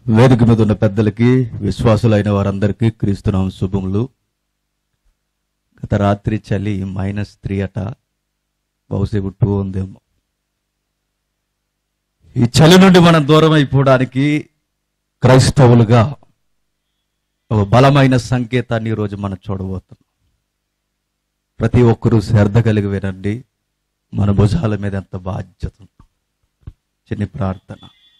వేదిక మీద ఉన్న పెద్దలకి విశ్వాసులైన వారందరికీ క్రీస్తునామ శుభములు గత రాత్రి చలి మైనస్ త్రీ అట బహుశా టూ ఉందేమో ఈ చలి నుండి మనం దూరం అయిపోవడానికి క్రైస్తవులుగా ఒక బలమైన సంకేతాన్ని ఈరోజు మనం చూడబోతున్నాం ప్రతి ఒక్కరూ శ్రద్ధ కలిగి వినండి మన భుజాల మీద ఎంత బాధ్యత ఉంది. చిన్ని ప్రార్థన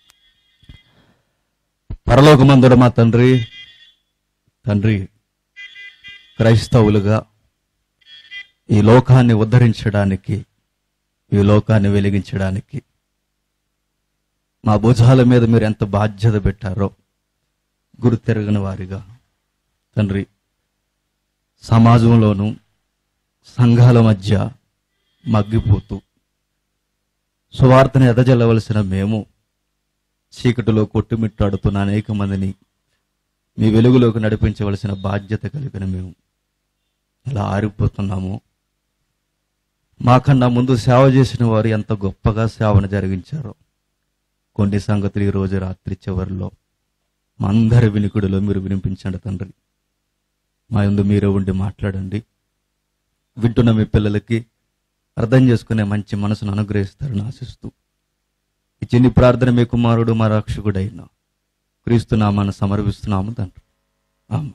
పరలోకమందుడు మా తండ్రి తండ్రి క్రైస్తవులుగా ఈ లోకాన్ని ఉద్ధరించడానికి ఈ లోకాన్ని వెలిగించడానికి మా భుజాల మీద మీరు ఎంత బాధ్యత పెట్టారో గురు తిరగని వారిగా తండ్రి సమాజంలోనూ సంఘాల మధ్య మగ్గిపోతూ సువార్తను ఎదజల్లవలసిన మేము చీకటిలో కొట్టుమిట్టాడుతున్న అనేక మందిని మీ వెలుగులోకి నడిపించవలసిన బాధ్యత కలిగిన మేము ఇలా ఆరిపోతున్నాము మాకన్నా ముందు సేవ చేసిన వారు ఎంత గొప్పగా సేవను జరిగించారో కొన్ని సంగతులు ఈ రోజు రాత్రి చివరిలో మా అందరి వినికుడిలో మీరు వినిపించండి తండ్రి మా యందు మీరే ఉండి మాట్లాడండి వింటున్న మీ పిల్లలకి అర్థం చేసుకునే మంచి మనసును అనుగ్రహిస్తారని ఆశిస్తూ ఈ చిన్ని ప్రార్థన మీ కుమారుడు మా రక్షకుడైన క్రీస్తు నామాన్ని సమర్పిస్తున్నాము తండ్రి ఆమె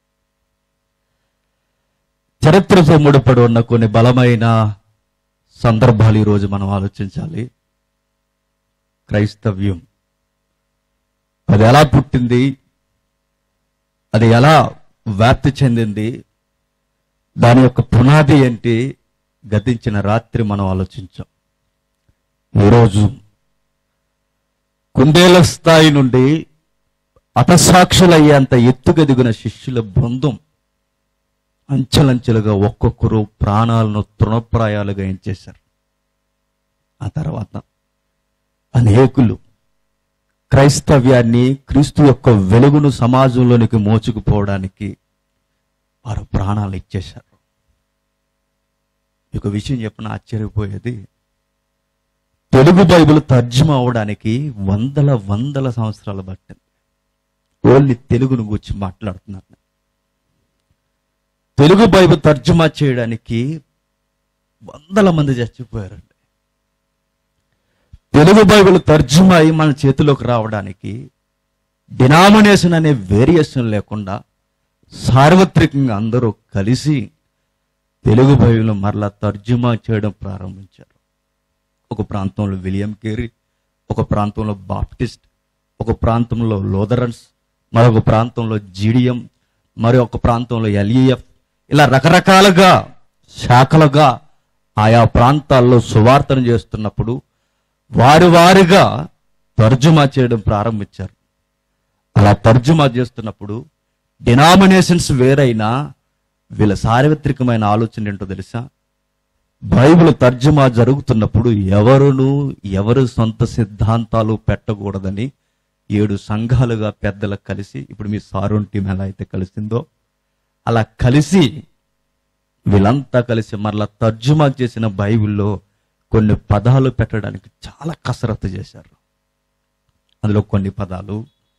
చరిత్రతో ముడిపడి ఉన్న కొన్ని బలమైన సందర్భాలు ఈరోజు మనం ఆలోచించాలి క్రైస్తవ్యం అది ఎలా పుట్టింది అది ఎలా వ్యాప్తి చెందింది దాని యొక్క పునాది ఏంటి గతించిన రాత్రి మనం ఆలోచించాం ఈరోజు కుందేల స్థాయి నుండి అతసాక్షులయ్యేంత ఎత్తుగదిగిన శిష్యుల బృందం అంచెలంచెలుగా ఒక్కొక్కరు ప్రాణాలను తృణప్రాయాలుగా ఎంచేశారు ఆ తర్వాత అనేకులు క్రైస్తవ్యాన్ని క్రీస్తు యొక్క వెలుగును సమాజంలోనికి మోచుకుపోవడానికి వారు ప్రాణాలు ఇచ్చేశారు ఒక విషయం చెప్పిన ఆశ్చర్యపోయేది తెలుగు బైబిల్ తర్జుమా అవడానికి వందల వందల సంవత్సరాలు పట్టింది ఓన్లీ తెలుగును గురించి మాట్లాడుతున్నారు తెలుగు బైబిల్ తర్జుమా చేయడానికి వందల మంది చచ్చిపోయారండి తెలుగు బైబిల్ తర్జుమా అయి మన చేతిలోకి రావడానికి డినామినేషన్ అనే వేరియేషన్ లేకుండా సార్వత్రికంగా అందరూ కలిసి తెలుగు బైబిల్ మరలా తర్జుమా చేయడం ప్రారంభించారు ఒక ప్రాంతంలో విలియం కేరీ ఒక ప్రాంతంలో బాప్టిస్ట్ ఒక ప్రాంతంలో లోదరన్స్ మరొక ప్రాంతంలో జీడియం మరి ఒక ప్రాంతంలో ఎల్ఈఎఫ్ ఇలా రకరకాలుగా శాఖలుగా ఆయా ప్రాంతాల్లో సువార్తను చేస్తున్నప్పుడు వారి వారిగా తర్జుమా చేయడం ప్రారంభించారు అలా తర్జుమా చేస్తున్నప్పుడు డినామినేషన్స్ వేరైనా వీళ్ళ సార్వత్రికమైన ఆలోచన ఏంటో తెలుసా బైబిల్ తర్జుమా జరుగుతున్నప్పుడు ఎవరును ఎవరు సొంత సిద్ధాంతాలు పెట్టకూడదని ఏడు సంఘాలుగా పెద్దలకు కలిసి ఇప్పుడు మీ సారూన్ టీం ఎలా అయితే కలిసిందో అలా కలిసి వీళ్ళంతా కలిసి మరలా తర్జుమా చేసిన బైబిల్లో కొన్ని పదాలు పెట్టడానికి చాలా కసరత్తు చేశారు అందులో కొన్ని పదాలు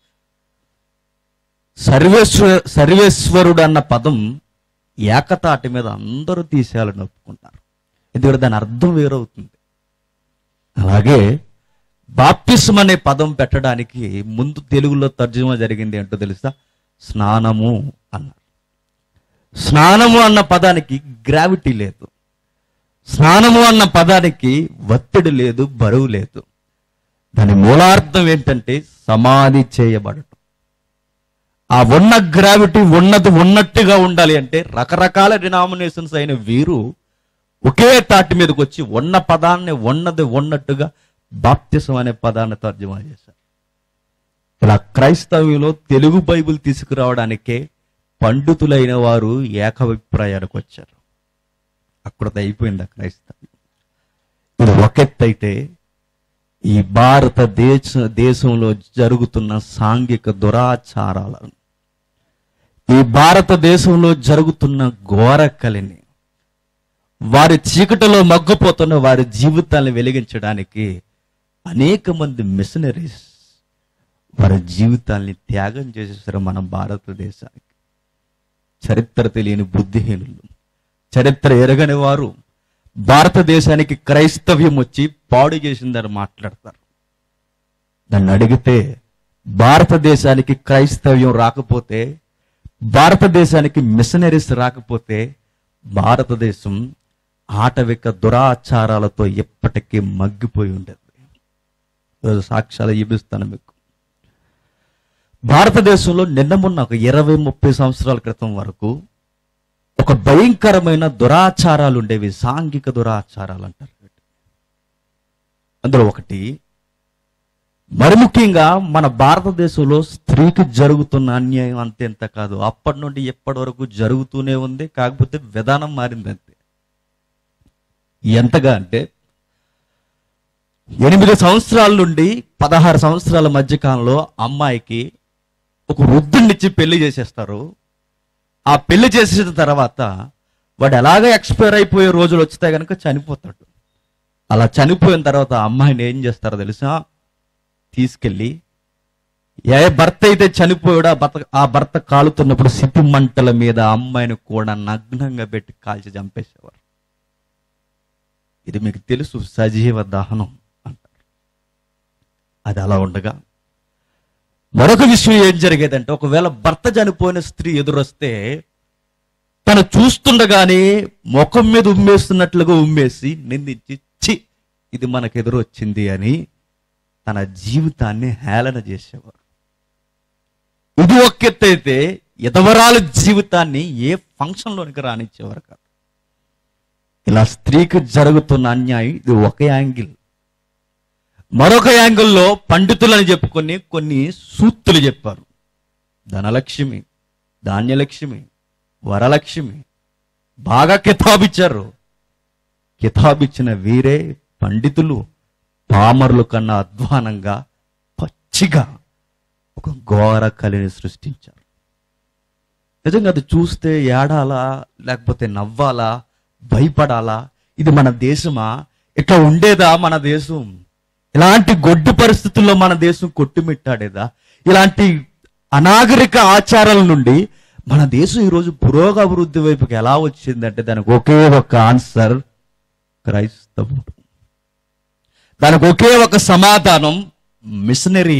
సర్వేశ్వర సర్వేశ్వరుడు అన్న పదం ఏకతాటి మీద అందరూ తీసేయాలని ఒప్పుకుంటారు ఎందుకంటే దాని అర్థం వేరవుతుంది అలాగే బాప్తిస్మ్ అనే పదం పెట్టడానికి ముందు తెలుగులో తర్జుమా జరిగింది ఏంటో తెలుసా స్నానము అన్నారు స్నానము అన్న పదానికి గ్రావిటీ లేదు స్నానము అన్న పదానికి ఒత్తిడి లేదు బరువు లేదు దాని మూలార్థం ఏంటంటే సమాధి చేయబడటం ఆ ఉన్న గ్రావిటీ ఉన్నది ఉన్నట్టుగా ఉండాలి అంటే రకరకాల డినామినేషన్స్ అయిన వీరు ఒకే తాటి మీదకి వచ్చి ఉన్న పదాన్ని ఉన్నది ఉన్నట్టుగా బాప్తిసం అనే పదాన్ని తర్జుమా చేశారు ఇలా క్రైస్తవ్యంలో తెలుగు బైబిల్ తీసుకురావడానికే పండితులైన వారు ఏకాభిప్రాయానికి వచ్చారు అక్కడ అయిపోయింది ఆ క్రైస్తవ్యం ఇది ఒకెత్తైతే ఈ భారతదేశ దేశంలో జరుగుతున్న సాంఘిక దురాచారాలను ఈ భారతదేశంలో జరుగుతున్న ఘోర కలిని వారి చీకటిలో మగ్గిపోతున్న వారి జీవితాలను వెలిగించడానికి అనేక మంది మిషనరీస్ వారి జీవితాల్ని త్యాగం చేసేసారు మన భారతదేశానికి చరిత్ర తెలియని బుద్ధిహీనులు చరిత్ర ఎరగని వారు భారతదేశానికి క్రైస్తవ్యం వచ్చి పాడు చేసిందని మాట్లాడతారు నన్ను అడిగితే భారతదేశానికి క్రైస్తవ్యం రాకపోతే భారతదేశానికి మిషనరీస్ రాకపోతే భారతదేశం ఆటవిక దురాచారాలతో ఎప్పటికీ మగ్గిపోయి ఉండేది ఈరోజు సాక్ష్యాలు చూపిస్తాను మీకు భారతదేశంలో నిన్న మొన్న ఒక ఇరవై ముప్పై సంవత్సరాల క్రితం వరకు ఒక భయంకరమైన దురాచారాలు ఉండేవి సాంఘిక దురాచారాలు అంటారు అందులో ఒకటి మరి ముఖ్యంగా మన భారతదేశంలో స్త్రీకి జరుగుతున్న అన్యాయం అంతేంత కాదు అప్పటి నుండి ఎప్పటి వరకు జరుగుతూనే ఉంది కాకపోతే విధానం మారింది అంతే ఎంతగా అంటే ఎనిమిది సంవత్సరాల నుండి పదహారు సంవత్సరాల మధ్య కాలంలో అమ్మాయికి ఒక వృద్ధుడినిచ్చి పెళ్లి చేసేస్తారు ఆ పెళ్లి చేసేసిన తర్వాత వాడు ఎలాగ ఎక్స్పైర్ అయిపోయే రోజులు వచ్చితే కనుక చనిపోతాడు అలా చనిపోయిన తర్వాత ఆ అమ్మాయిని ఏం చేస్తారో తెలుసా తీసుకెళ్ళి ఏ భర్త అయితే చనిపోయాడో ఆ భర్త ఆ భర్త కాలుతున్నప్పుడు సిటి మంటల మీద ఆ అమ్మాయిని కూడా నగ్నంగా పెట్టి కాల్చి చంపేసేవారు ఇది మీకు తెలుసు సజీవ దహనం అంటారు అది అలా ఉండగా మరొక విషయం ఏం జరిగేదంటే ఒకవేళ భర్త చనిపోయిన స్త్రీ ఎదురొస్తే తను చూస్తుండగానే ముఖం మీద ఉమ్మేస్తున్నట్లుగా ఉమ్మేసి నిందించి చి ఇది మనకు ఎదురొచ్చింది అని తన జీవితాన్ని హేళన చేసేవారు ఇది ఒక ఎత్తు అయితే ఎదవరాల జీవితాన్ని ఏ ఫంక్షన్లోనికి రానిచ్చేవారు కాదు ఇలా స్త్రీకి జరుగుతున్న అన్యాయం ఇది ఒక యాంగిల్ మరొక యాంగిల్లో పండితులని చెప్పుకొని కొన్ని సూక్తులు చెప్పారు ధనలక్ష్మి ధాన్యలక్ష్మి వరలక్ష్మి బాగా కితాబిచ్చారు కితాబిచ్చిన వీరే పండితులు పామరుల కన్నా అధ్వానంగా పచ్చిగా ఒక ఘోర కలిని సృష్టించారు నిజంగా అది చూస్తే ఏడాలా లేకపోతే నవ్వాలా భయపడాలా ఇది మన దేశమా ఇట్లా ఉండేదా మన దేశం ఇలాంటి గొడ్డు పరిస్థితుల్లో మన దేశం కొట్టుమిట్టాడేదా ఇలాంటి అనాగరిక ఆచారాల నుండి మన దేశం ఈరోజు పురోగభివృద్ధి వైపుకి ఎలా వచ్చిందంటే దానికి ఒకే ఒక ఆన్సర్ క్రైస్తవుడు దానికి ఒకే ఒక సమాధానం మిషనరీ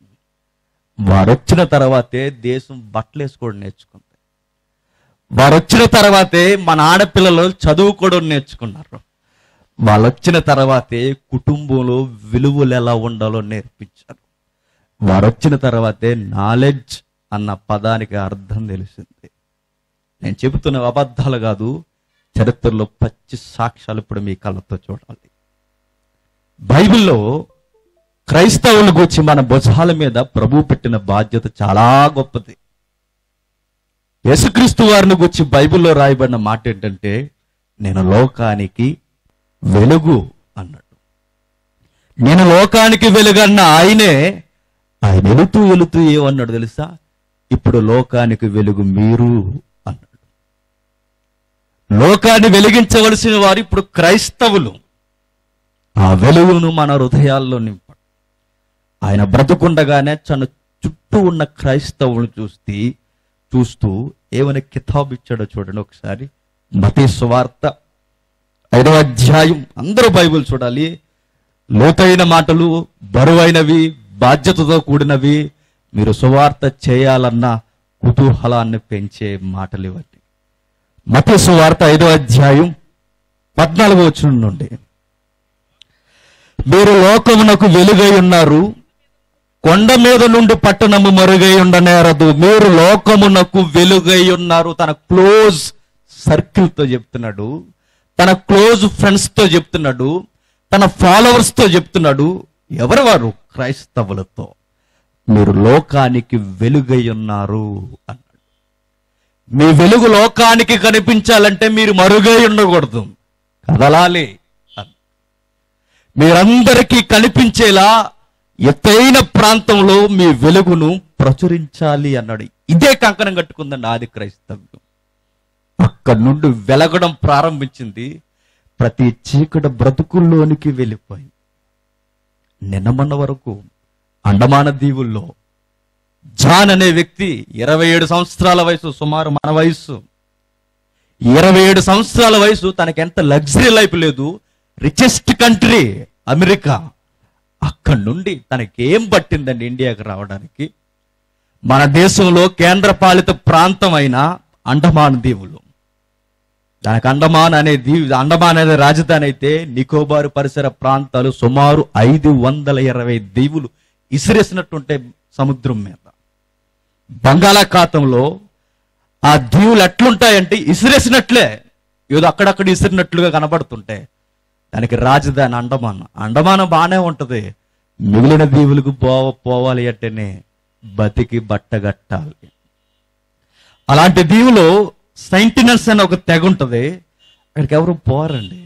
వారు వచ్చిన తర్వాతే దేశం బట్టలు వేసుకోవడం నేర్చుకుంది వారు వచ్చిన తర్వాతే మన ఆడపిల్లలు చదువుకోవడం నేర్చుకున్నారు వాళ్ళు వచ్చిన తర్వాతే కుటుంబంలో విలువలు ఎలా ఉండాలో నేర్పించారు వారు వచ్చిన తర్వాతే నాలెడ్జ్ అన్న పదానికి అర్థం తెలిసింది నేను చెబుతున్న అబద్ధాలు కాదు చరిత్రలో పచ్చి సాక్ష్యాలు ఇప్పుడు మీ కళ్ళతో చూడాలి బైబిల్లో క్రైస్తవుల గురించి మన భుజాల మీద ప్రభు పెట్టిన బాధ్యత చాలా గొప్పది యేసుక్రీస్తు వారిని గురించి బైబిల్లో రాయబడిన మాట ఏంటంటే నేను లోకానికి వెలుగు అన్నాడు నేను లోకానికి వెలుగన్న ఆయనే ఆయన వెళుతూ వెళుతూ ఏమన్నాడు తెలుసా ఇప్పుడు లోకానికి వెలుగు మీరు అన్నాడు లోకాన్ని వెలిగించవలసిన వారు ఇప్పుడు క్రైస్తవులు ఆ వెలుగును మన హృదయాల్లో నింపాడు ఆయన బ్రతుకుండగానే తన చుట్టూ ఉన్న క్రైస్తవులను చూస్తే చూస్తూ ఏమని కితాబు ఇచ్చాడో చూడండి ఒకసారి మతీ సువార్త ఐదో అధ్యాయం అందరూ బైబిల్ చూడాలి లోతైన మాటలు బరువైనవి బాధ్యతతో కూడినవి మీరు సువార్త చేయాలన్న కుతూహలాన్ని పెంచే మాటలు ఇవన్నీ మత సువార్త ఐదో అధ్యాయం పద్నాలుగో వచనం నుండి మీరు లోకమునకు వెలుగై ఉన్నారు కొండ మీద నుండి పట్టణము మరుగై ఉండనేరదు మీరు లోకమునకు వెలుగై ఉన్నారు తన క్లోజ్ సర్కిల్ తో చెప్తున్నాడు తన క్లోజ్ ఫ్రెండ్స్ తో చెప్తున్నాడు తన ఫాలోవర్స్ తో చెప్తున్నాడు ఎవరు వారు క్రైస్తవులతో మీరు లోకానికి వెలుగై ఉన్నారు అన్నాడు మీ వెలుగు లోకానికి కనిపించాలంటే మీరు మరుగై ఉండకూడదు కదలాలి అన్నాడు. మీరందరికీ కనిపించేలా ఎత్తైన ప్రాంతంలో మీ వెలుగును ప్రచురించాలి అన్నాడు ఇదే కంకణం కట్టుకుందండి ఆది క్రైస్తవ్యం అక్కడి నుండి వెలగడం ప్రారంభించింది ప్రతి చీకటి బ్రతుకుల్లోనికి వెళ్ళిపోయి నిన్న మొన్న వరకు అండమాన దీవుల్లో జాన్ అనే వ్యక్తి ఇరవై ఏడు సంవత్సరాల వయసు సుమారు మన వయసు ఇరవై ఏడు సంవత్సరాల వయసు తనకి ఎంత లగ్జరీ లైఫ్ లేదు రిచెస్ట్ కంట్రీ అమెరికా అక్కడి నుండి తనకి ఏం పట్టిందండి ఇండియాకి రావడానికి మన దేశంలో కేంద్రపాలిత ప్రాంతం అయిన అండమాన్ దీవులు దానికి అండమాన్ అనే దీవి అండమాన్ అనే రాజధాని అయితే నికోబార్ పరిసర ప్రాంతాలు సుమారు ఐదు వందల ఇరవై దీవులు ఇసిరేసినట్టుంటే సముద్రం మీద బంగాళాఖాతంలో ఆ దీవులు ఎట్లుంటాయంటే ఇసిరేసినట్లే ఏదో అక్కడక్కడ ఇసిరినట్లుగా కనబడుతుంటే దానికి రాజధాని అండమాన్ అండమాన్ బాగానే ఉంటది మిగిలిన దీవులకు పోవ పోవాలి అంటేనే బతికి బట్టగట్టాలి అలాంటి దీవులో సెంటినల్స్ అని ఒక తెగ ఉంటది అక్కడికి ఎవరు పోరండి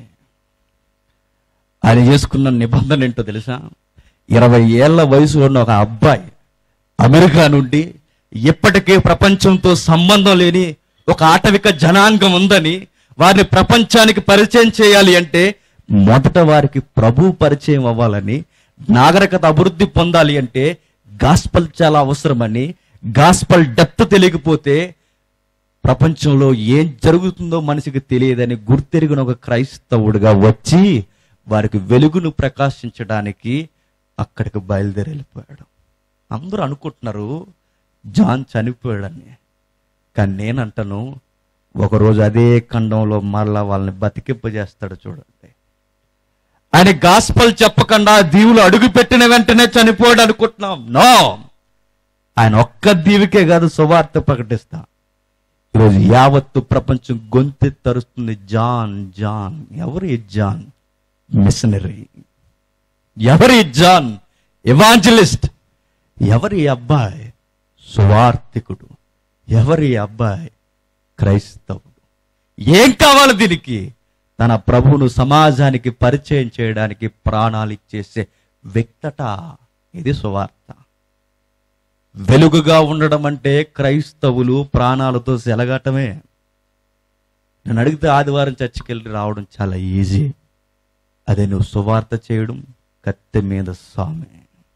ఆయన చేసుకున్న నిబంధన ఏంటో తెలుసా ఇరవై ఏళ్ల వయసులో ఉన్న ఒక అబ్బాయి అమెరికా నుండి ఇప్పటికే ప్రపంచంతో సంబంధం లేని ఒక ఆటవిక జనాంగం ఉందని వారిని ప్రపంచానికి పరిచయం చేయాలి అంటే మొదట వారికి ప్రభు పరిచయం అవ్వాలని నాగరికత అభివృద్ధి పొందాలి అంటే గాస్పల్ చాలా అవసరమని గాస్పల్ డెప్త్ తెలియకపోతే ప్రపంచంలో ఏం జరుగుతుందో మనిషికి తెలియదని గుర్తెరిగిన ఒక క్రైస్తవుడిగా వచ్చి వారికి వెలుగును ప్రకాశించడానికి అక్కడికి బయలుదేరి వెళ్ళిపోయాడు అందరూ అనుకుంటున్నారు జాన్ చనిపోయాడని కానీ నేనంటాను ఒకరోజు అదే ఖండంలో మరలా వాళ్ళని బతికింపజేస్తాడు చూడండి ఆయన గాస్పల్ చెప్పకుండా దీవులు అడుగు పెట్టిన వెంటనే చనిపోయాడు అనుకుంటున్నాం నో ఆయన ఒక్క దీవికే కాదు సువార్త ప్రకటిస్తా ఈరోజు యావత్తు ప్రపంచం గొంతె తరుస్తుంది జాన్ జాన్ ఎవరు ఈ జాన్ మిషనరీ ఎవరు ఈ జాన్ ఎవాంజలిస్ట్ ఎవరి ఈ అబ్బాయి సువార్థికుడు ఎవరి ఈ అబ్బాయి క్రైస్తవుడు ఏం కావాలి దీనికి తన ప్రభువును సమాజానికి పరిచయం చేయడానికి ప్రాణాలు ఇచ్చేసే వ్యక్తట ఇది సువార్త వెలుగుగా ఉండడం అంటే క్రైస్తవులు ప్రాణాలతో సెలగటమే నేను అడిగితే ఆదివారం చర్చికి వెళ్ళి రావడం చాలా ఈజీ అదే నువ్వు సువార్త చేయడం కత్తె మీద సామె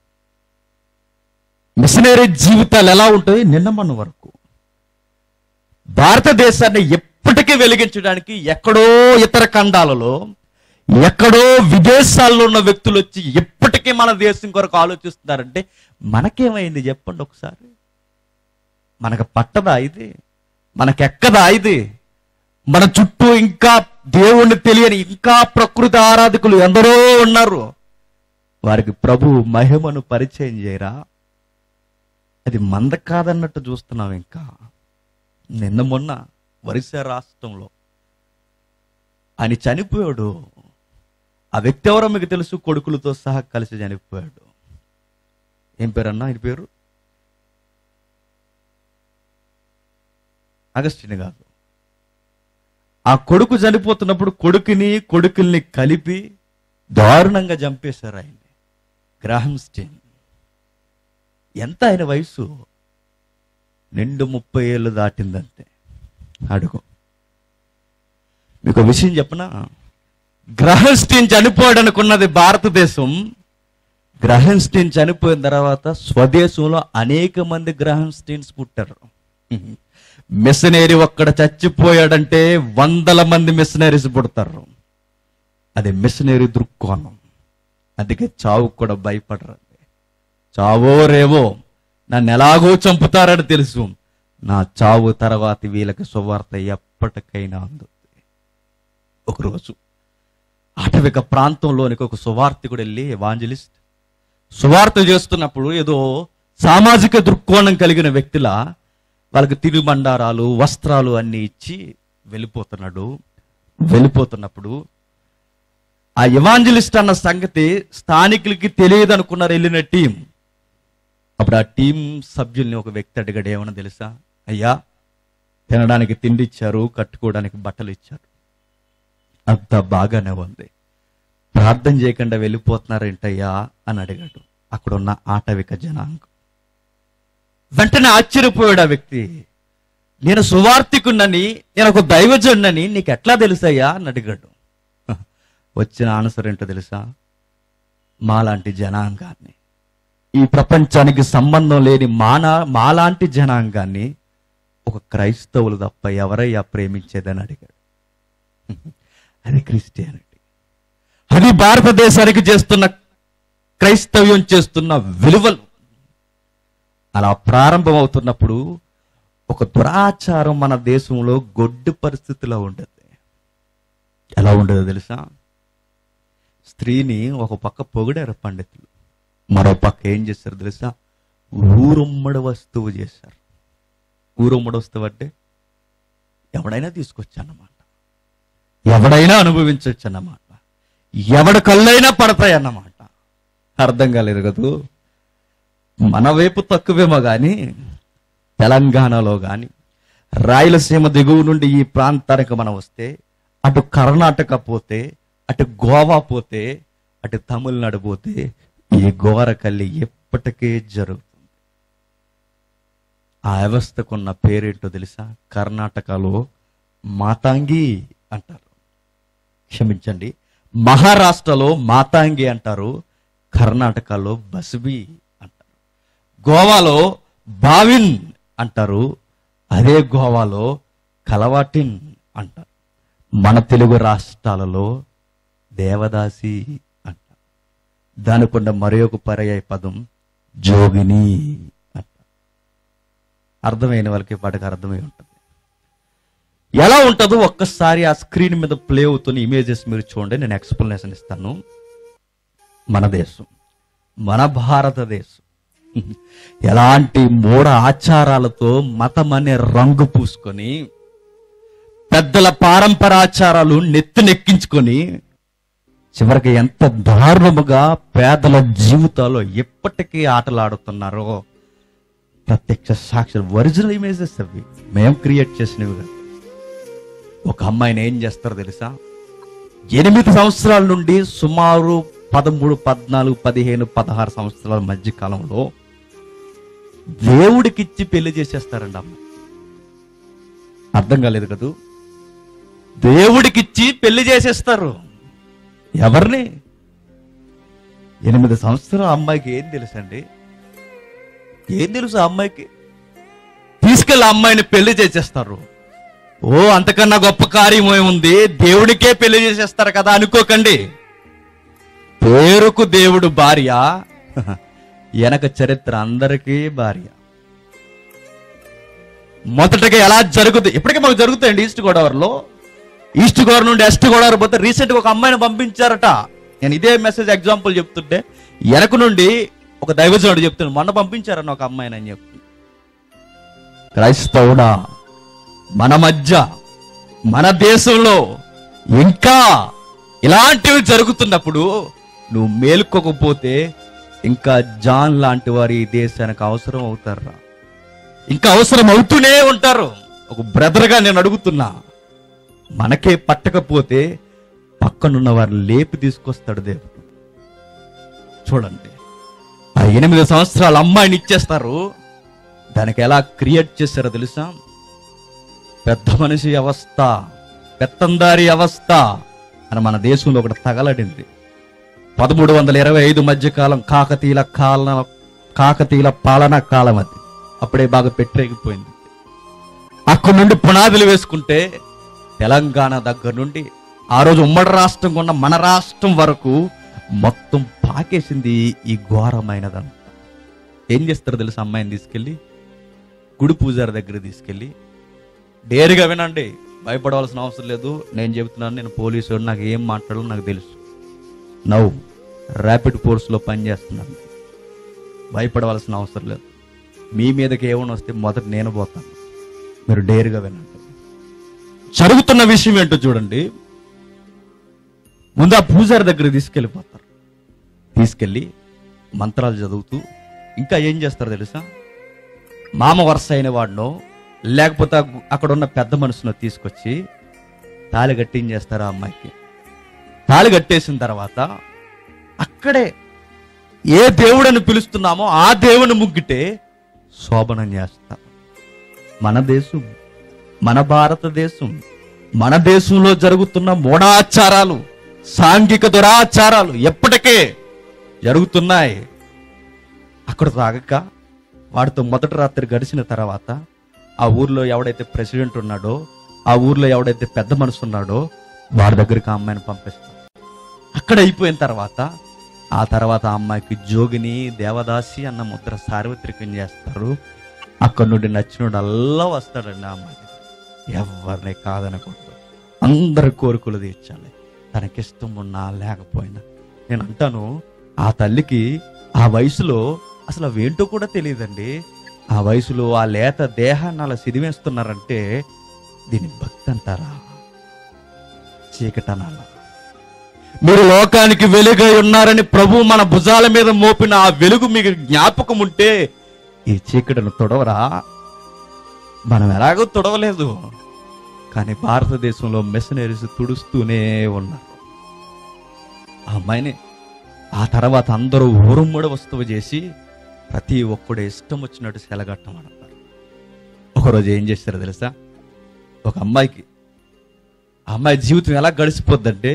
మిషనరీ జీవితాలు ఎలా ఉంటాయి నిన్న మన వరకు భారతదేశాన్ని ఎప్పటికీ వెలిగించడానికి ఎక్కడో ఇతర ఖండాలలో ఎక్కడో విదేశాల్లో ఉన్న వ్యక్తులు వచ్చి ఎప్పటికీ మన దేశం కొరకు ఆలోచిస్తున్నారంటే మనకేమైంది చెప్పండి ఒకసారి మనకు పట్టదా ఇది మనకెక్కదా ఇది మన చుట్టూ ఇంకా దేవుణ్ణి తెలియని ఇంకా ప్రకృతి ఆరాధకులు ఎందరో ఉన్నారు వారికి ప్రభు మహిమను పరిచయం చేయరా అది మంద కాదన్నట్టు చూస్తున్నాం ఇంకా నిన్న మొన్న వరిస రాష్ట్రంలో ఆయన చనిపోయాడు ఆ వ్యక్తి ఎవరో మీకు తెలుసు కొడుకులతో సహా కలిసి చనిపోయాడు ఏం పేరన్నా ఆయన పేరు అగస్టిన్ కాదు ఆ కొడుకు చనిపోతున్నప్పుడు కొడుకుని కొడుకుల్ని కలిపి దారుణంగా చంపేశారు ఆయన్ని గ్రాహంస్టీన్ ఎంత ఆయన వయసు నిండు ముప్పై ఏళ్ళు దాటిందంతే అడుగు మీకు ఒక విషయం చెప్పనా గ్రహన్స్టీన్ చనిపోయాడు అనుకున్నది భారతదేశం గ్రహన్స్టీన్ చనిపోయిన తర్వాత స్వదేశంలో అనేక మంది గ్రహన్స్టీన్స్ పుట్టారు మిషనరీ ఒక్కడ చచ్చిపోయాడంటే వందల మంది మిషనరీస్ పుడతారు అది మిషనరీ దృక్కోణం అందుకే చావు కూడా భయపడరండి చావో రేవో నన్ను ఎలాగో చంపుతారని తెలుసు నా చావు తర్వాత వీళ్ళకి సువార్త ఎప్పటికైనా అందుతుంది ఒకరోజు అటవిక ప్రాంతంలోనికి ఒక సువార్తికుడు వెళ్ళి ఎవాంజలిస్ట్ సువార్త చేస్తున్నప్పుడు ఏదో సామాజిక దృక్కోణం కలిగిన వ్యక్తిలా వాళ్ళకి తిరుబండారాలు వస్త్రాలు అన్ని ఇచ్చి వెళ్ళిపోతున్నాడు వెళ్ళిపోతున్నప్పుడు ఆ ఎవాంజలిస్ట్ అన్న సంగతి స్థానికులకి తెలియదు అనుకున్నారు వెళ్ళిన టీం అప్పుడు ఆ టీం సభ్యుల్ని ఒక వ్యక్తి అడిగాడు ఏమన్నా తెలుసా అయ్యా తినడానికి తిండి ఇచ్చారు కట్టుకోవడానికి బట్టలు ఇచ్చారు అంత బాగానే ఉంది ప్రార్థన చేయకుండా వెళ్ళిపోతున్నారేంటయ్యా అని అడిగాడు అక్కడ ఉన్న ఆటవిక జనాంగం వెంటనే ఆశ్చర్యపోయాడు ఆ వ్యక్తి నేను సువార్థికున్నని నేను ఒక దైవజున్నని నీకు ఎట్లా తెలుసయ్యా అని అడిగాడు హ, వచ్చిన ఆన్సర్ ఏంటో తెలుసా మాలాంటి జనాంగాన్ని ఈ ప్రపంచానికి సంబంధం లేని మాన మాలాంటి జనాంగాన్ని ఒక క్రైస్తవులు తప్ప ఎవరయ్యా ప్రేమించేదని అడిగాడు అది క్రిస్టియానిటీ అది భారతదేశానికి చేస్తున్న క్రైస్తవ్యం చేస్తున్న విలువలు అలా ప్రారంభమవుతున్నప్పుడు ఒక దురాచారం మన దేశంలో గొడ్డు పరిస్థితిలో ఉండదు ఎలా ఉండదో తెలుసా స్త్రీని ఒక పక్క పొగిడారు పండితులు మరో పక్క ఏం చేశారు తెలుసా ఊరుమ్మడి వస్తువు చేశారు ఊరుమ్మడి వస్తువు అంటే ఎవడైనా తీసుకొచ్చు అన్నమాట ఎవడైనా అనుభవించవచ్చు అన్నమాట ఎవడి కళ్ళైనా పడతాయి అన్నమాట అర్థం కాలేదు కదూ మన వైపు తక్కువేమో గాని తెలంగాణలో గాని రాయలసీమ దిగువ నుండి ఈ ప్రాంతానికి మనం వస్తే అటు కర్ణాటక పోతే అటు గోవా పోతే అటు తమిళనాడు పోతే ఈ ఘోరకల్లి ఎప్పటికే జరుగుతుంది ఆ వ్యవస్థకున్న పేరేంటో తెలుసా కర్ణాటకలో మాతాంగి అంటారు క్షమించండి మహారాష్ట్రలో మాతాంగి అంటారు కర్ణాటకలో బస్బీ అంటారు గోవాలో బావిన్ అంటారు అదే గోవాలో కలవాటిన్ అంటారు మన తెలుగు రాష్ట్రాలలో దేవదాసి అంటారు దానికొండ మరి ఒక పర్యాయ పదం జోగిని అంటారు అర్థమైన వాళ్ళకి వాటికి అర్థమై ఉంటుంది ఎలా ఉంటుందో ఒక్కసారి ఆ స్క్రీన్ మీద ప్లే అవుతున్న ఇమేజెస్ మీరు చూడండి నేను ఎక్స్ప్లెనేషన్ ఇస్తాను మన దేశం మన భారతదేశం ఎలాంటి మూఢ ఆచారాలతో మతం అనే రంగు పూసుకొని పెద్దల పారంపరాచారాలు నెత్తినెక్కించుకొని చివరికి ఎంత దారుణముగా పేదల జీవితాల్లో ఎప్పటికీ ఆటలాడుతున్నారో ప్రత్యక్ష సాక్షి ఒరిజినల్ ఇమేజెస్ అవి మేము క్రియేట్ చేసినవి కాదు ఒక అమ్మాయిని ఏం చేస్తారో తెలుసా ఎనిమిది సంవత్సరాల నుండి సుమారు పదమూడు పద్నాలుగు పదిహేను పదహారు సంవత్సరాల మధ్య కాలంలో దేవుడికిచ్చి పెళ్లి చేసేస్తారండి అమ్మ అర్థం కాలేదు కదూ దేవుడికిచ్చి పెళ్లి చేసేస్తారు ఎవరిని ఎనిమిది సంవత్సరాల అమ్మాయికి ఏం తెలుసండి ఏం తెలుసు ఆ అమ్మాయికి తీసుకెళ్ళి ఆ అమ్మాయిని పెళ్లి చేసేస్తారు ఓ అంతకన్నా గొప్ప కార్యం ఏముంది దేవుడికే పెళ్లి చేసేస్తారు కదా అనుకోకండి పేరుకు దేవుడు భార్య వెనక చరిత్ర అందరికీ భార్య మొదటగా ఎలా జరుగుతుంది ఇప్పటికే మాకు జరుగుతాయండి ఈస్ట్ గోదావరిలో ఈస్ట్ గోదావరి నుండి వెస్ట్ గోదావరి పోతే రీసెంట్గా ఒక అమ్మాయిని పంపించారట నేను ఇదే మెసేజ్ ఎగ్జాంపుల్ చెప్తుంటే వెనక నుండి ఒక దైవజనుడు చెప్తున్నాడు మొన్న పంపించారన్న ఒక అమ్మాయిని అని చెప్తుంది క్రైస్తవుడా మన మధ్య మన దేశంలో ఇంకా ఇలాంటివి జరుగుతున్నప్పుడు నువ్వు మేలుకోకపోతే ఇంకా జాన్ లాంటి వారు ఈ దేశానికి అవసరం అవుతారా ఇంకా అవసరం అవుతూనే ఉంటారు ఒక బ్రదర్గా నేను అడుగుతున్నా మనకే పట్టకపోతే పక్కనున్న వారిని లేపి తీసుకొస్తాడు దేవుడు చూడండి ఆ ఎనిమిది సంవత్సరాల అమ్మాయిని ఇచ్చేస్తారు దానికి ఎలా క్రియేట్ చేశారో తెలుసా పెద్ద మనిషి అవస్థ పెత్తందారి అవస్థ అని మన దేశంలో ఒకటి తగలడింది పదమూడు వందల ఇరవై ఐదు మధ్య కాలం కాకతీయుల కాలం కాకతీయుల పాలనా కాలం అది అప్పుడే బాగా పెట్టరేగిపోయింది అక్కడి నుండి పునాదులు వేసుకుంటే తెలంగాణ దగ్గర నుండి ఆ రోజు ఉమ్మడి రాష్ట్రం ఉన్న మన రాష్ట్రం వరకు మొత్తం పాకేసింది ఈ ఘోరమైనదంతా ఏం చేస్తారు తెలుసు అమ్మాయిని తీసుకెళ్ళి గుడి పూజారి దగ్గర తీసుకెళ్ళి డేరుగా వినండి భయపడవలసిన అవసరం లేదు నేను చెబుతున్నాను నేను పోలీసు నాకు ఏం మాట్లాడాలో నాకు తెలుసు నవ్వు ర్యాపిడ్ ఫోర్స్లో పనిచేస్తున్నాను భయపడవలసిన అవసరం లేదు మీ మీదకి ఏమైనా వస్తే మొదట నేను పోతాను మీరు డేరుగా వినండి జరుగుతున్న విషయం ఏంటో చూడండి ముందు ఆ పూజారి దగ్గర తీసుకెళ్ళిపోతారు తీసుకెళ్ళి మంత్రాలు చదువుతూ ఇంకా ఏం చేస్తారు తెలుసా మామ వరుస అయిన వాడినో లేకపోతే ఆ- అక్కడ ఉన్న పెద్ద మనుషును తీసుకొచ్చి తాళి కట్టించేస్తారు ఆ అమ్మాయికి తాళి కట్టేసిన తర్వాత అక్కడే ఏ దేవుడని పిలుస్తున్నామో ఆ దేవుని ముగ్గిటే శోభనం చేస్తారు మన దేశం మన భారతదేశం మన దేశంలో జరుగుతున్న మూఢాచారాలు సాంఘిక దురాచారాలు ఎప్పటికే జరుగుతున్నాయి అక్కడ తాగక వాడితో మొదటి రాత్రి గడిచిన తర్వాత ఆ ఊర్లో ఎవడైతే ప్రెసిడెంట్ ఉన్నాడో ఆ ఊర్లో ఎవడైతే పెద్ద మనసు ఉన్నాడో వాడి దగ్గరికి ఆ అమ్మాయిని పంపిస్తాడు అక్కడ అయిపోయిన తర్వాత ఆ తర్వాత ఆ అమ్మాయికి జోగిని దేవదాసి అన్న ముద్ర సార్వత్రికం చేస్తారు అక్కడ నుండి నచ్చినోడు అల్లా వస్తాడండి ఆ అమ్మాయి ఎవరిని కాదనకూడదు అందరి కోరికలు తీర్చాలి తనకిష్టం ఉన్నా లేకపోయినా నేను అంటాను ఆ తల్లికి ఆ వయసులో అసలు అవేంటో కూడా తెలియదండి ఆ వయసులో ఆ లేత దేహాన్ని అలా సిదివేస్తున్నారంటే దీని భక్తి అంటారా చీకటనాలా మీరు లోకానికి వెలుగై ఉన్నారని ప్రభు మన భుజాల మీద మోపిన ఆ వెలుగు మీకు జ్ఞాపకం ఉంటే ఈ చీకటిని తొడవరా మనం ఎలాగో తొడవలేదు కానీ భారతదేశంలో మిషనరీస్ తుడుస్తూనే ఉన్నారు ఆ అమ్మాయిని ఆ తర్వాత అందరూ ఊరుమ్మడి వస్తువు చేసి ప్రతి ఒక్కడు ఇష్టం వచ్చినట్టు సెలగట్టమన్నారు ఒకరోజు ఏం చేశారో తెలుసా ఒక అమ్మాయికి ఆ అమ్మాయి జీవితం ఎలా గడిచిపోద్దంటే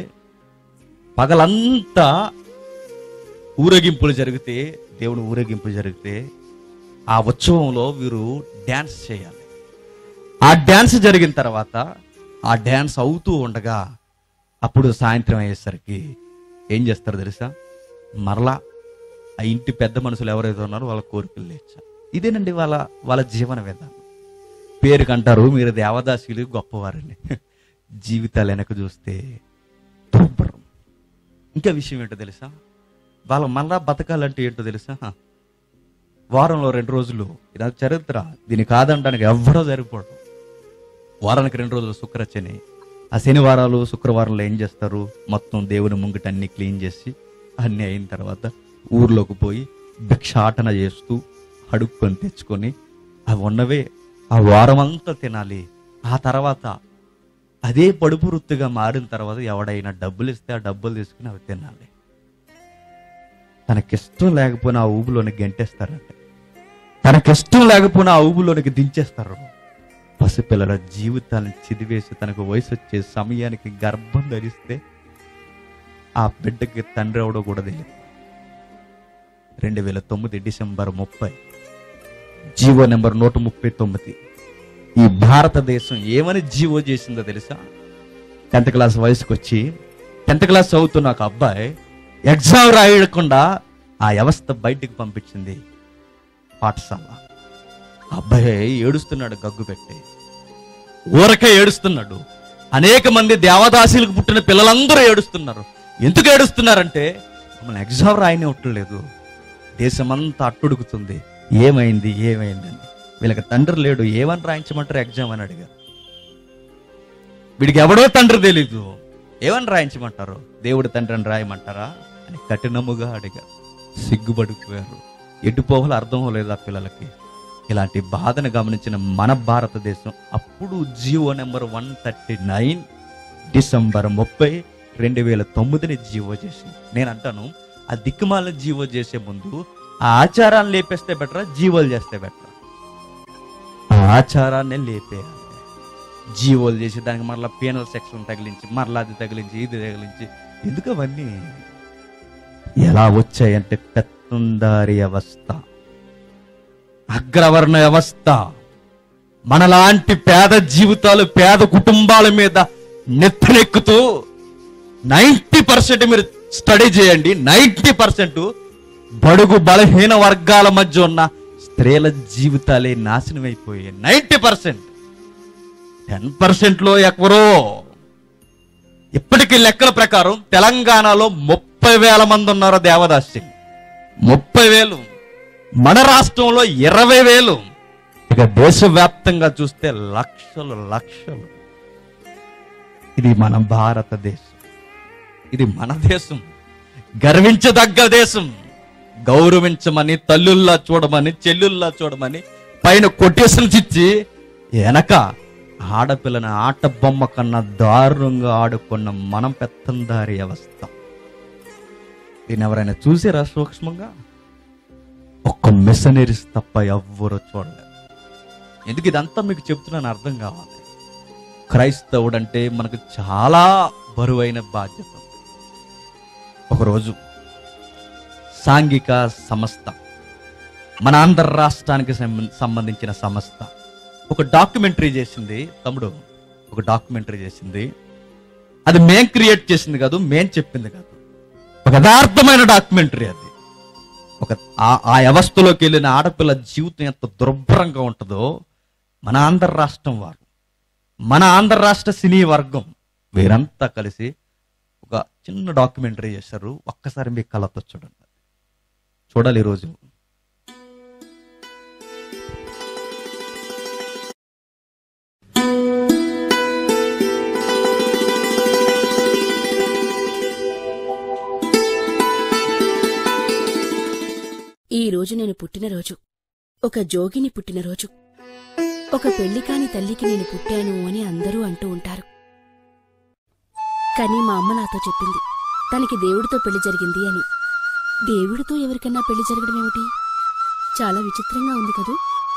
పగలంతా ఊరేగింపులు జరిగితే దేవుని ఊరేగింపులు జరిగితే ఆ ఉత్సవంలో వీరు డ్యాన్స్ చేయాలి ఆ డ్యాన్స్ జరిగిన తర్వాత ఆ డ్యాన్స్ అవుతూ ఉండగా అప్పుడు సాయంత్రం అయ్యేసరికి ఏం చేస్తారు తెలుసా మరలా ఆ ఇంటి పెద్ద మనుషులు ఎవరైతే ఉన్నారో వాళ్ళ కోరికలు లేచా ఇదేనండి వాళ్ళ వాళ్ళ జీవన విధానం పేరుకంటారు మీరు దేవదాసులు గొప్పవారని జీవితాలు వెనక చూస్తే దుర్భరం ఇంకా విషయం ఏంటో తెలుసా వాళ్ళు మళ్ళా బతకాలంటే ఏంటో తెలుసా వారంలో రెండు రోజులు ఇది చరిత్ర దీని కాదంటానికి ఎవ్వరో సరిపోవడం వారానికి రెండు రోజులు శుక్రచని ఆ శనివారాలు శుక్రవారంలో ఏం చేస్తారు మొత్తం దేవుని ముంగిట అన్ని క్లీన్ చేసి అన్ని అయిన తర్వాత ఊర్లోకి పోయి భిక్షాటన చేస్తూ అడుక్కొని తెచ్చుకొని అవి ఉన్నవే ఆ వారం అంతా తినాలి ఆ తర్వాత అదే పడుపు వృత్తిగా మారిన తర్వాత ఎవడైనా డబ్బులు ఇస్తే ఆ డబ్బులు తీసుకుని అవి తినాలి తనకిష్టం లేకపోయినా ఆ ఊబులోనికి గెంటేస్తారంటే తనకిష్టం లేకపోయినా ఆ ఊబులోనికి దించేస్తారు పసిపిల్లల జీవితాన్ని చిదివేసి తనకు వయసు వచ్చే సమయానికి గర్భం ధరిస్తే ఆ బిడ్డకి తండ్రి అవడో కూడా తెలియదు రెండు వేల తొమ్మిది డిసెంబర్ ముప్పై జీవో నెంబర్ నూట ముప్పై తొమ్మిది ఈ భారతదేశం ఏమని జీవో చేసిందో తెలుసా టెన్త్ క్లాస్ వయసుకు వచ్చి టెన్త్ క్లాస్ చదువుతున్న ఒక అబ్బాయి ఎగ్జామ్ రాయకుండా ఆ వ్యవస్థ బయటికి పంపించింది పాఠశాల ఆ అబ్బాయి ఏడుస్తున్నాడు గగ్గు పెట్టి ఊరకే ఏడుస్తున్నాడు అనేక మంది దేవదాసులకు పుట్టిన పిల్లలందరూ ఏడుస్తున్నారు ఎందుకు ఏడుస్తున్నారంటే మమ్మల్ని ఎగ్జామ్ రాయనివ్వట్లేదు దేశమంతా అట్టుడుకుతుంది ఏమైంది ఏమైందని వీళ్ళకి తండ్రి లేడు ఏమని రాయించమంటారు ఎగ్జామ్ అని అడిగారు వీడికి ఎవడో తండ్రి తెలీదు ఏమని రాయించమంటారు దేవుడి తండ్రిని రాయమంటారా అని కఠినముగా అడిగారు సిగ్గుపడిపోయారు ఎటు పోవాలో అర్థం లేదు ఆ పిల్లలకి ఇలాంటి బాధను గమనించిన మన భారతదేశం అప్పుడు Jio number one thirty nine December ముప్పై రెండు వేల తొమ్మిదిని జీవో చేసింది నేను అంటాను ఆ దిక్కుమాలను జీవో చేసే ముందు ఆ ఆచారాన్ని లేపేస్తే బెటరా జీవోలు చేస్తే బెటరా ఆ ఆచారాన్ని లేపేయాలి జీవోలు చేసి దానికి మరలా పీనల్ సెక్షన్ తగిలించి మరలా అది తగిలించి ఇది తగిలించి ఎందుకు అవన్నీ ఎలా వచ్చాయంటే పెత్తందారి వ్యవస్థ అగ్రవర్ణ వ్యవస్థ మనలాంటి పేద జీవితాలు పేద కుటుంబాల మీద నెత్తనెక్కుతూ నైంటీ పర్సెంట్ మీరు స్టడీ చేయండి నైంటీ పర్సెంట్ బడుగు బలహీన వర్గాల మధ్య ఉన్న స్త్రీల జీవితాలే నాశనం అయిపోయాయి నైంటీ పర్సెంట్ టెన్ పర్సెంట్లో ఎవరో ఇప్పటికీ లెక్కల ప్రకారం తెలంగాణలో ముప్పై వేల మంది ఉన్నారు దేవదాస్యులు ముప్పై వేలు మన రాష్ట్రంలో ఇరవై వేలు ఇక దేశవ్యాప్తంగా చూస్తే లక్షలు లక్షలు ఇది మన భారతదేశం ఇది మన దేశం గర్వించదగ్గ దేశం గౌరవించమని తల్లుల్లా చూడమని చెల్లుల్లా చూడమని పైన కొటేషన్స్ ఇచ్చి వెనక ఆడపిల్లని ఆట బొమ్మ కన్నా దారుణంగా ఆడుకున్న మనం పెత్తందారి వ్యవస్థ దీన్ని ఎవరైనా చూసారా సూక్ష్మంగా ఒక్క మిషనరీస్ తప్ప ఎవ్వరూ చూడలేదు ఎందుకు ఇదంతా మీకు చెప్తున్నాను అర్థం కావాలి క్రైస్తవుడు అంటే మనకు చాలా బరువైన బాధ్యత ఒకరోజు సాంఘిక సంస్థ మన ఆంధ్ర రాష్ట్రానికి సంబ- సంబంధించిన సంస్థ ఒక డాక్యుమెంటరీ చేసింది తమ్ముడు ఒక డాక్యుమెంటరీ చేసింది అది మేం క్రియేట్ చేసింది కాదు మేం చెప్పింది కాదు ఒక యథార్థమైన డాక్యుమెంటరీ అది ఒక ఆ- ఆ వ్యవస్థలోకి వెళ్ళిన ఆడపిల్ల జీవితం ఎంత దుర్భరంగా ఉంటుందో మన ఆంధ్ర రాష్ట్రం వారు మన ఆంధ్ర రాష్ట్ర సినీ వర్గం వీరంతా కలిసి ఒక చిన్న డాక్యుమెంటరీ చేశారు ఒక్కసారి మీ కళ్ళతో చూడండి చూడాలి ఈరోజు ఈ రోజు నేను పుట్టినరోజు ఒక జోగిని పుట్టినరోజు ఒక పెళ్లి కాని తల్లికి నేను పుట్టాను అని అందరూ అంటూ ఉంటారు కానీ మా అమ్మ నాతో చెప్పింది తనకి దేవుడితో పెళ్లి జరిగింది అని దేవుడితో ఎవరికన్నా పెళ్లి జరగడం ఏమిటి చాలా విచిత్రంగా ఉంది కదూ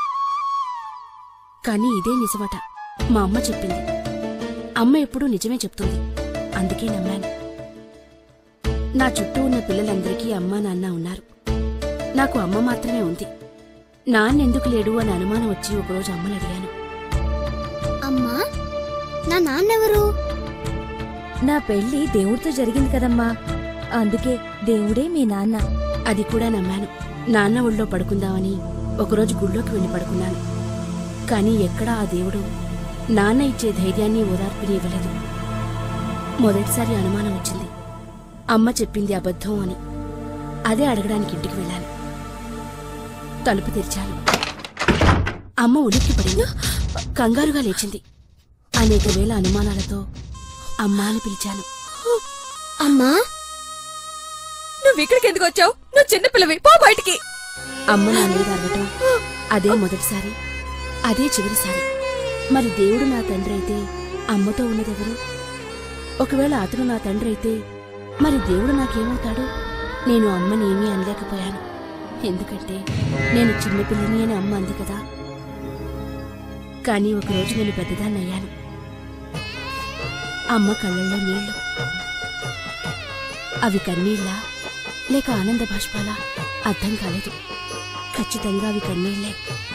కానీ ఇదే నిజమట మా అమ్మ చెప్పింది అమ్మ ఎప్పుడూ నిజమే చెప్తుంది అందుకే నమ్మాను నా చుట్టూ ఉన్న పిల్లలందరికీ అమ్మా నాన్న ఉన్నారు నాకు అమ్మ మాత్రమే ఉంది నాన్నెందుకు లేడు అని అనుమానం వచ్చి ఒకరోజు అమ్మని అడిగాను అమ్మా నా నాన్నెవరు నా పెళ్లి దేవుడితో జరిగింది కదమ్మా అందుకే దేవుడే మీ నాన్న అది కూడా నమ్మాను నాన్న ఒళ్ళో పడుకుందామని ఒకరోజు గుళ్ళోకి వెళ్ళి పడుకున్నాను కానీ ఎక్కడా ఆ దేవుడు నాన్న ఇచ్చే ధైర్యాన్ని ఓదార్పుని ఇవ్వలేదు మొదటిసారి అనుమానం వచ్చింది అమ్మ చెప్పింది అబద్ధం అని అదే అడగడానికి ఇంటికి వెళ్ళాను తలుపు తెరిచాను అమ్మ ఉలిక్కి పడింది కంగారుగా లేచింది అనేక వేల అనుమానాలతో అమ్మా అని పిలిచాను అమ్మా నువ్వు ఇక్కడికి ఎందుకు వచ్చావు నువ్వు చిన్నపిల్లవి పో బయటికి అమ్మ నా మీద అరవటం అదే మొదటిసారి అదే చివరిసారి మరి దేవుడు నా తండ్రి అయితే అమ్మతో ఉన్నదెవరు ఒకవేళ అతను నా తండ్రి అయితే మరి దేవుడు నాకేమవుతాడు నేను అమ్మని ఏమీ అనలేకపోయాను ఎందుకంటే నేను చిన్నపిల్లని అని అమ్మ అంది కదా కానీ ఒకరోజు నేను పెద్దదాన్ని అయ్యాను అమ్మ కళ్ళల్లో నీళ్లు అవి కన్నీళ్ళా లేక ఆనంద బాష్పాలా అర్థం కాలేదు ఖచ్చితంగా అవి కన్నీళ్లే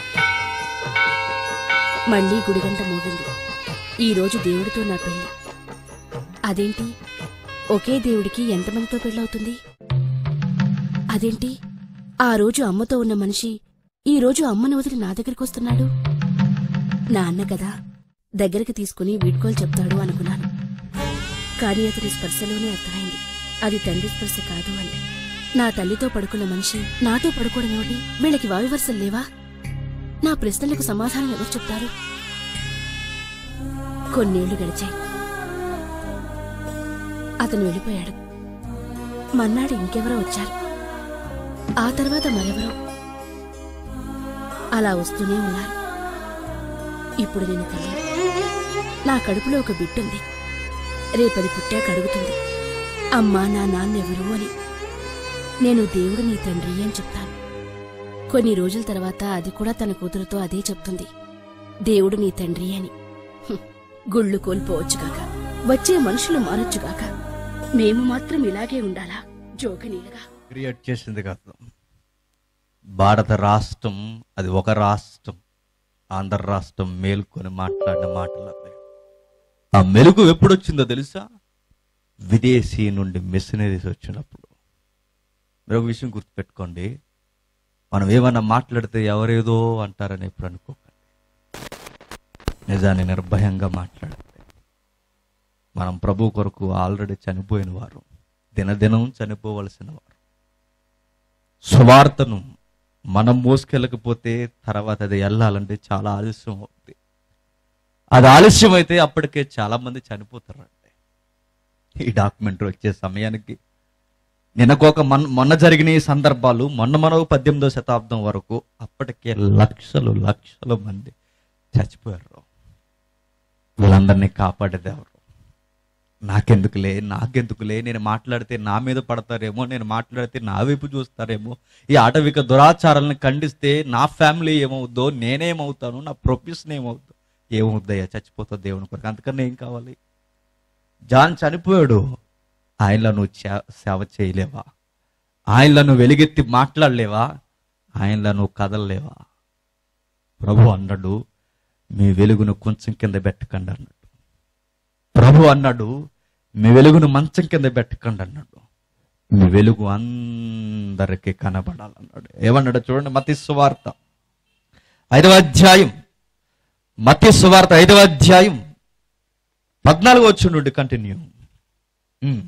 మళ్ళీ గుడిగంట మోగింది ఈ రోజు దేవుడితో నా పెళ్లి అదేంటి ఒకే దేవుడికి ఎంతమందితో పెళ్ళవుతుంది అదేంటి ఆ రోజు అమ్మతో ఉన్న మనిషి ఈ రోజు అమ్మను వదిలి నా దగ్గరికి వస్తున్నాడు నాన్న కదా దగ్గరికి తీసుకుని వీడ్కోలు చెప్తాడు అనుకున్నాను కానీ అతని స్పర్శలోనే అర్థమైంది అది తండ్రి స్పర్శ కాదు అని నా తల్లితో పడుకున్న మనిషి నాతో పడుకోవడం ఏమిటి వీళ్ళకి వావి వరుసలు లేవా నా ప్రశ్నలకు సమాధానం ఎవరు చెప్తారు కొన్నేళ్లు గడిచాయి అతను వెళ్ళిపోయాడు మన్నాడు ఇంకెవరో వచ్చారు ఆ తర్వాత మరెవరో అలా వస్తూనే ఉన్నారు ఇప్పుడు నేను తల్లి నా కడుపులో ఒక బిడ్డుంది రేపది పుట్టాక అడుగుతుంది అమ్మా నా నాన్నెవరు అని నేను దేవుడు నీ తండ్రి అని చెప్తాను కొన్ని రోజుల తర్వాత అది కూడా తన కూతురుతో అదే చెప్తుంది దేవుడు నీ తండ్రి అని హ్మ్. గుళ్ళు కోల్పోవచ్చుగాక వచ్చే మనుషులు మారొచ్చుగాక మేము మాత్రం ఇలాగే ఉండాలా జోగనీలుగా క్రియేట్ చేసింది కాదు భారత రాష్ట్రం అది ఒక రాష్ట్రం ఆంధ్ర రాష్ట్రం మేల్కొని మాట్లాడిన మాటలు అవి. ఆ మెలుగు ఎప్పుడు వచ్చిందో తెలుసా విదేశీ నుండి మిషనరీస్ వచ్చినప్పుడు మీరు ఒక విషయం గుర్తుపెట్టుకోండి మనం ఏమన్నా మాట్లాడితే ఎవరేదో అంటారని ఎప్పుడు అనుకోకండి నిజాన్ని నిర్భయంగా మాట్లాడండి మనం ప్రభు కొరకు ఆల్రెడీ చనిపోయిన వారు దినదినం చనిపోవలసిన వారు సువార్తను మనం మోసుకెళ్ళకపోతే తర్వాత అది వెళ్ళాలంటే చాలా ఆలస్యం అవుతుంది అది ఆలస్యం అయితే అప్పటికే చాలా మంది చనిపోతారండి ఈ డాక్యుమెంటరీ వచ్చే సమయానికి నిన్నకొక మొన్న మొన్న జరిగిన ఈ సందర్భాలు మొన్న మనకు పద్దెనిమిదో శతాబ్దం వరకు అప్పటికే లక్షలు లక్షల మంది చచ్చిపోయారు వీళ్ళందరినీ కాపాడేది ఎవరు నాకెందుకులే నాకెందుకులే నేను మాట్లాడితే నా మీద పడతారేమో నేను మాట్లాడితే నా వైపు చూస్తారేమో ఈ ఆటవిక దురాచారాలను ఖండిస్తే నా ఫ్యామిలీ ఏమవుద్దో నేనేమవుతాను నా ప్రొఫెషన్ ఏమవుద్దో ఏమవుద్దయ్యా చచ్చిపోతా దేవుని కొరకు అందుకని ఏం కావాలి జాన్ చనిపోయాడు ఆయనలో నువ్వు చే- సేవ చేయలేవా ఆయనలో నువ్వు వెలుగెత్తి మాట్లాడలేవా ఆయనలా నువ్వు కదలలేవా ప్రభు అన్నాడు మీ వెలుగును కొంచెం కింద పెట్టకండి అన్నాడు ప్రభు అన్నాడు మీ వెలుగును మంచం కింద పెట్టకండి అన్నాడు మీ వెలుగు అందరికీ కనబడాలన్నాడు ఏమన్నాడు చూడండి మతి సువార్త ఐదవ అధ్యాయం మతి సువార్త ఐదవ అధ్యాయం పద్నాలుగు వచ్చి నుండి కంటిన్యూ ఉమ్.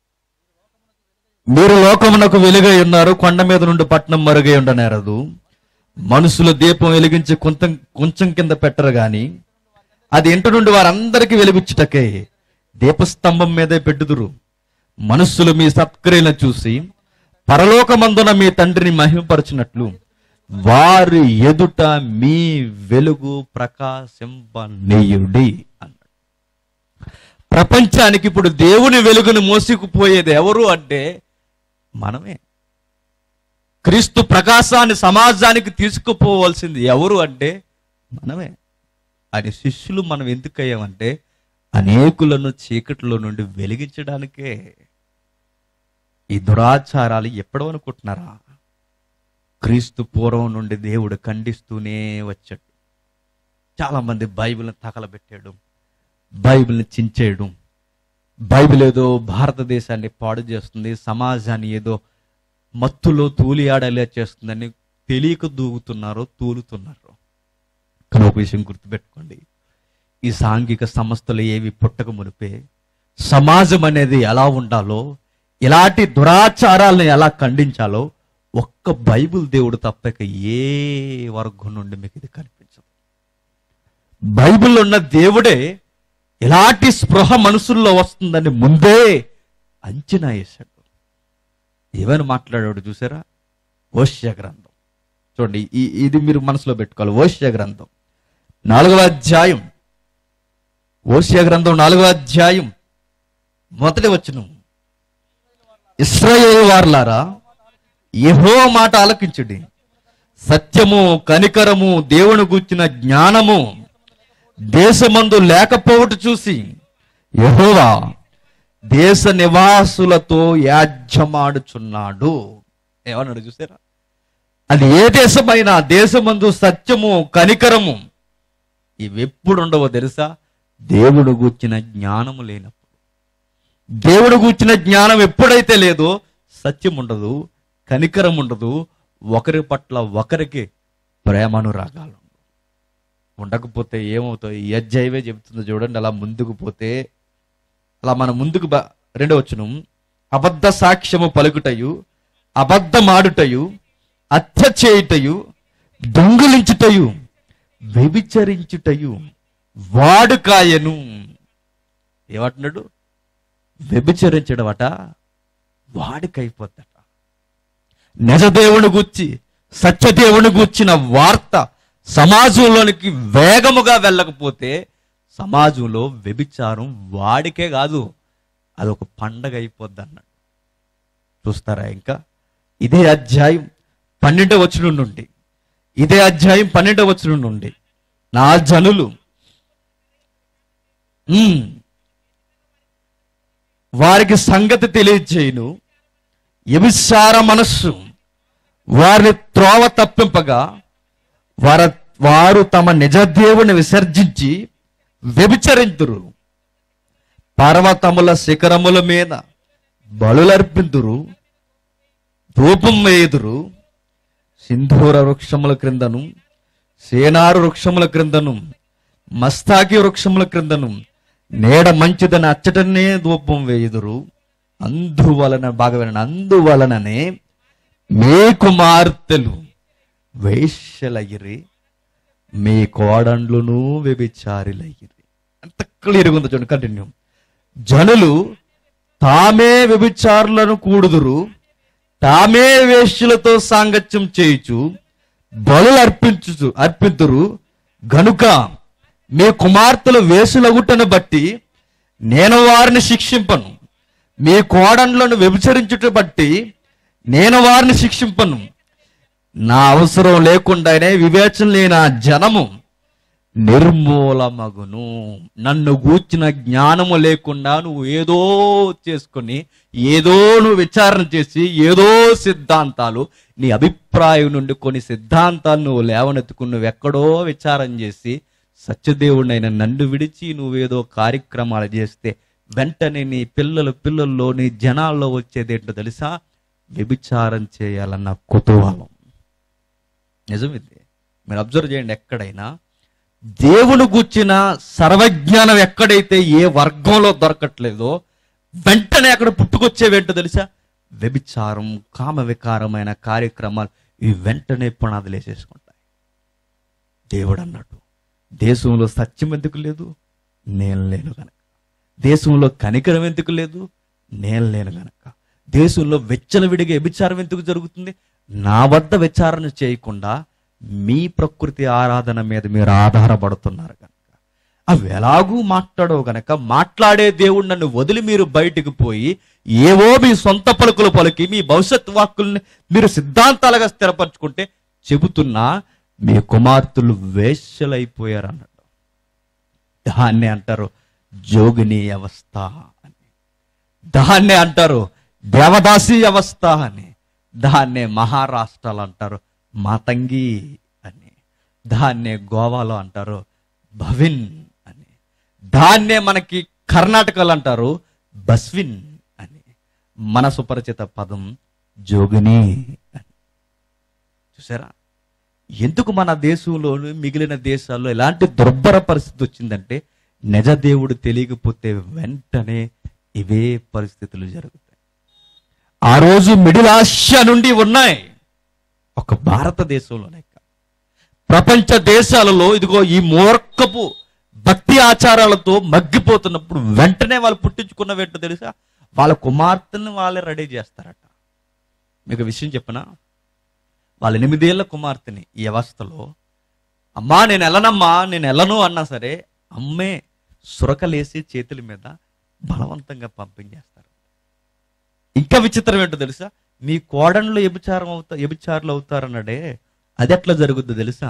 మీరు లోకమునకు వెలుగై ఉన్నారు కొండ మీద నుండి పట్నం మరుగై ఉండనేరదు మనుషుల దీపం వెలిగించి కొంచెం కొంచెం కింద పెట్టరు గాని అది ఇంటి నుండి వారందరికీ వెలిగించుటకే దీపస్తంభం మీదే పెట్టుదురు మనుషులు మీ సత్క్రియలను చూసి పరలోకమందున మీ తండ్రిని మహిమపరచినట్లు వారి ఎదుట మీ వెలుగు ప్రకాశింపనీయుడి అన్నాడు ప్రపంచానికి ఇప్పుడు దేవుని వెలుగును మోసుకుపోయేది ఎవరు అంటే మనమే క్రీస్తు ప్రకాశాన్ని సమాజానికి తీసుకుపోవలసింది ఎవరు అంటే మనమే ఆయన శిష్యులు మనం ఎందుకు అయ్యామంటే అనేకులను చీకటిలో నుండి వెలిగించడానికే ఈ దురాచారాలు ఎప్పుడో అనుకుంటున్నారా క్రీస్తు పూర్వం నుండి దేవుడు ఖండిస్తూనే వచ్చాడు చాలా మంది బైబిల్ని తగలబెట్టాడు బైబిల్ని చించేయడం బైబిల్ ఏదో భారతదేశాన్ని పాడు చేస్తుంది సమాజాన్ని ఏదో మత్తులో తూలి ఆడేలా చేస్తుందని తెలియక దూగుతున్నారు తూలుతున్నారు కానీ ఒక విషయం గుర్తుపెట్టుకోండి ఈ సాంఘిక సంస్థలు ఏవి పుట్టక మునిపే సమాజం అనేది ఎలా ఉండాలో ఇలాంటి దురాచారాలను ఎలా ఖండించాలో ఒక్క బైబిల్ దేవుడు తప్పక ఏ వర్గం నుండి మీకు ఇది కనిపించదు బైబిల్లో ఉన్న దేవుడే ఇలాంటి స్పృహ మనసుల్లో వస్తుందని ముందే అంచనా వేశాడు ఏమైనా మాట్లాడాడు చూసారా ఓష్య గ్రంథం చూడండి ఈ ఇది మీరు మనసులో పెట్టుకోవాలి ఓష్య గ్రంథం నాలుగవ అధ్యాయం ఓష్య గ్రంథం నాలుగవ అధ్యాయం మొదటి వచనం ఇస్రాయేల్ వార్లారా యెహో మాట ఆలకించుడి సత్యము కనికరము దేవుని గూర్చిన జ్ఞానము దేశమందు లేకపోవట చూసి యెహోవా దేశ నివాసులతో యాజ్యమాడుచున్నాడు ఏమన్నాడు చూసారా అది ఏ దేశమైనా దేశమందు సత్యము కనికరము ఇవి ఎప్పుడు ఉండవో తెలుసా దేవుడు గూర్చిన జ్ఞానము లేనప్పుడు దేవుడు గూర్చిన జ్ఞానం ఎప్పుడైతే లేదో సత్యం ఉండదు కనికరం ఉండదు ఒకరి పట్ల ఒకరికి ప్రేమానురాగాలు ఉండకపోతే ఏమవుతాయి ఈ అధ్యాయమే చెబుతుంది చూడండి అలా ముందుకు పోతే అలా మన ముందుకు బ- రెండో వచ్చును అబద్ధ సాక్ష్యము పలుకుటయు అబద్ధమాడుటయు హత్య చేయుటయు దొంగిలించుటయు వ్యభిచరించుటయు వాడుకాయను ఏమంటున్నాడు వ్యభిచరించడం అట వాడికైపోద్దట నిజదేవుని గూర్చి సత్యదేవుని గూర్చిన వార్త సమాజంలోనికి వేగముగా వెళ్ళకపోతే సమాజంలో వ్యభిచారం వాడికే కాదు అదొక పండగ అయిపోద్ది అన్నాడు చూస్తారా ఇంకా ఇదే అధ్యాయం పన్నెండవ వచనం నుండి ఇదే అధ్యాయం పన్నెండవ వచనం నుండి నా జనులు ఉమ్, వారికి సంగతి తెలియజేయును ఎవిసార మనస్సు వారిని త్రోవ తప్పింపగా వార వారు తమ నిజ దేవుని విసర్జించి వ్యభిచరింతురు పర్వతముల శిఖరముల మీద బలులర్పింతురు ధూపం వేయుదురు సింధూర వృక్షముల క్రిందను సేనారు వృక్షముల క్రిందను మస్తాకి వృక్షముల క్రిందను నేడ మంచిదని అచ్చటనే ధూపం వేయుదురు అందువలన బాగా వినండి అందువలననే మీ కుమార్తెలు వేశ్యలయ్యిరి మీ కోడండ్లును వ్యభిచారిలయ్యిరి ఎంత క్లియర్గా ఉందో చూడండి కంటిన్యూ జనులు తామే వ్యభిచారులను కూడుదురు తామే వేశ్యలతో సాంగత్యం చేయుచు బలులు అర్పించు అర్పింతురు గనుక మీ కుమార్తెలు వేసులగుటను బట్టి నేను వారిని శిక్షింపను మీ కోడండ్లను వ్యభిచరించుట బట్టి నేను వారిని శిక్షింపను నా అవసరం లేకుండానే వివేచన లేని ఆ జనము నిర్మూలమగును నన్ను గూర్చిన జ్ఞానము లేకుండా నువ్వు ఏదో చేసుకొని ఏదో నువ్వు విచారణ చేసి ఏదో సిద్ధాంతాలు నీ అభిప్రాయం నుండి కొన్ని సిద్ధాంతాలు నువ్వు లేవనెత్తుకుని నువ్వు ఎక్కడో విచారం చేసి సత్యదేవుడైన నన్ను విడిచి నువ్వేదో కార్యక్రమాలు చేస్తే వెంటనే నీ పిల్లలు పిల్లల్లో నీ జనాల్లో వచ్చేదేంటో తెలుసా వ్యభిచారం చేయాలన్న కుతూహలం నిజం ఇది మీరు అబ్జర్వ్ చేయండి ఎక్కడైనా దేవుని గుచ్చిన సర్వజ్ఞానం ఎక్కడైతే ఏ వర్గంలో దొరకట్లేదో వెంటనే అక్కడ పుట్టుకొచ్చేవేంటో తెలుసా వ్యభిచారం కామ వికారమైన కార్యక్రమాలు ఇవి వెంటనే పునాదులు వేసేసుకుంటాయి దేవుడు అన్నట్టు దేశంలో సత్యం ఎందుకు లేదు నేను లేను గనక దేశంలో కనికరం ఎందుకు లేదు నేను లేను గనక దేశంలో విడిగా వ్యభిచారం ఎందుకు జరుగుతుంది నా వద్ద విచారణ చేయకుండా మీ ప్రకృతి ఆరాధన మీద మీరు ఆధారపడుతున్నారు కనుక అవి ఎలాగూ మాట్లాడవు గనక మాట్లాడే దేవుడు నన్ను వదిలి మీరు బయటికి పోయి ఏవో మీ సొంత పలుకులు పలికి మీ భవిష్యత్ వాక్కుల్ని మీరు సిద్ధాంతాలుగా స్థిరపరచుకుంటే చెబుతున్నా మీ కుమార్తెలు వేశ్యలైపోయారు అన్నట్టు దాన్నే అంటారు జోగిని అవస్థ అని దాన్నే అంటారు దేవదాసి అవస్థ అని దాన్నే మహారాష్ట్రలో అంటారు మాతంగి అని దాన్నే గోవాలో అంటారు భవిన్ అని దాన్నే మనకి కర్ణాటకలో అంటారు బస్విన్ అని మన సుపరిచిత పదం జోగిని అని చూసారా ఎందుకు మన దేశంలోను మిగిలిన దేశాల్లో ఎలాంటి దుర్భర పరిస్థితి వచ్చిందంటే నిజ దేవుడు తెలియకపోతే వెంటనే ఇవే పరిస్థితులు జరుగుతాయి ఆ రోజు మిడిల్ ఆసియా నుండి ఉన్నాయి ఒక భారతదేశంలోనే కాదు ప్రపంచ దేశాలలో ఇదిగో ఈ మూర్ఖపు భక్తి ఆచారాలతో మగ్గిపోతున్నప్పుడు వెంటనే వాళ్ళు పుట్టించుకున్నవేంటో తెలుసా వాళ్ళ కుమార్తెను వాళ్ళే రెడీ చేస్తారట మీకు విషయం చెప్పనా వాళ్ళ ఎనిమిదేళ్ల కుమార్తెని ఈ అవస్థలో అమ్మా నేను వెళ్ళనమ్మా నేను వెళ్ళను అన్నా సరే అమ్మే సురకలేసి చేతుల మీద బలవంతంగా పంపించేస్తారు ఇంకా విచిత్రం ఏంటో తెలుసా మీ కోడన్లో ఎబిచారం అవుతా ఎబిచారులు అవుతారన్నాడే అది ఎట్లా జరుగుద్దో తెలుసా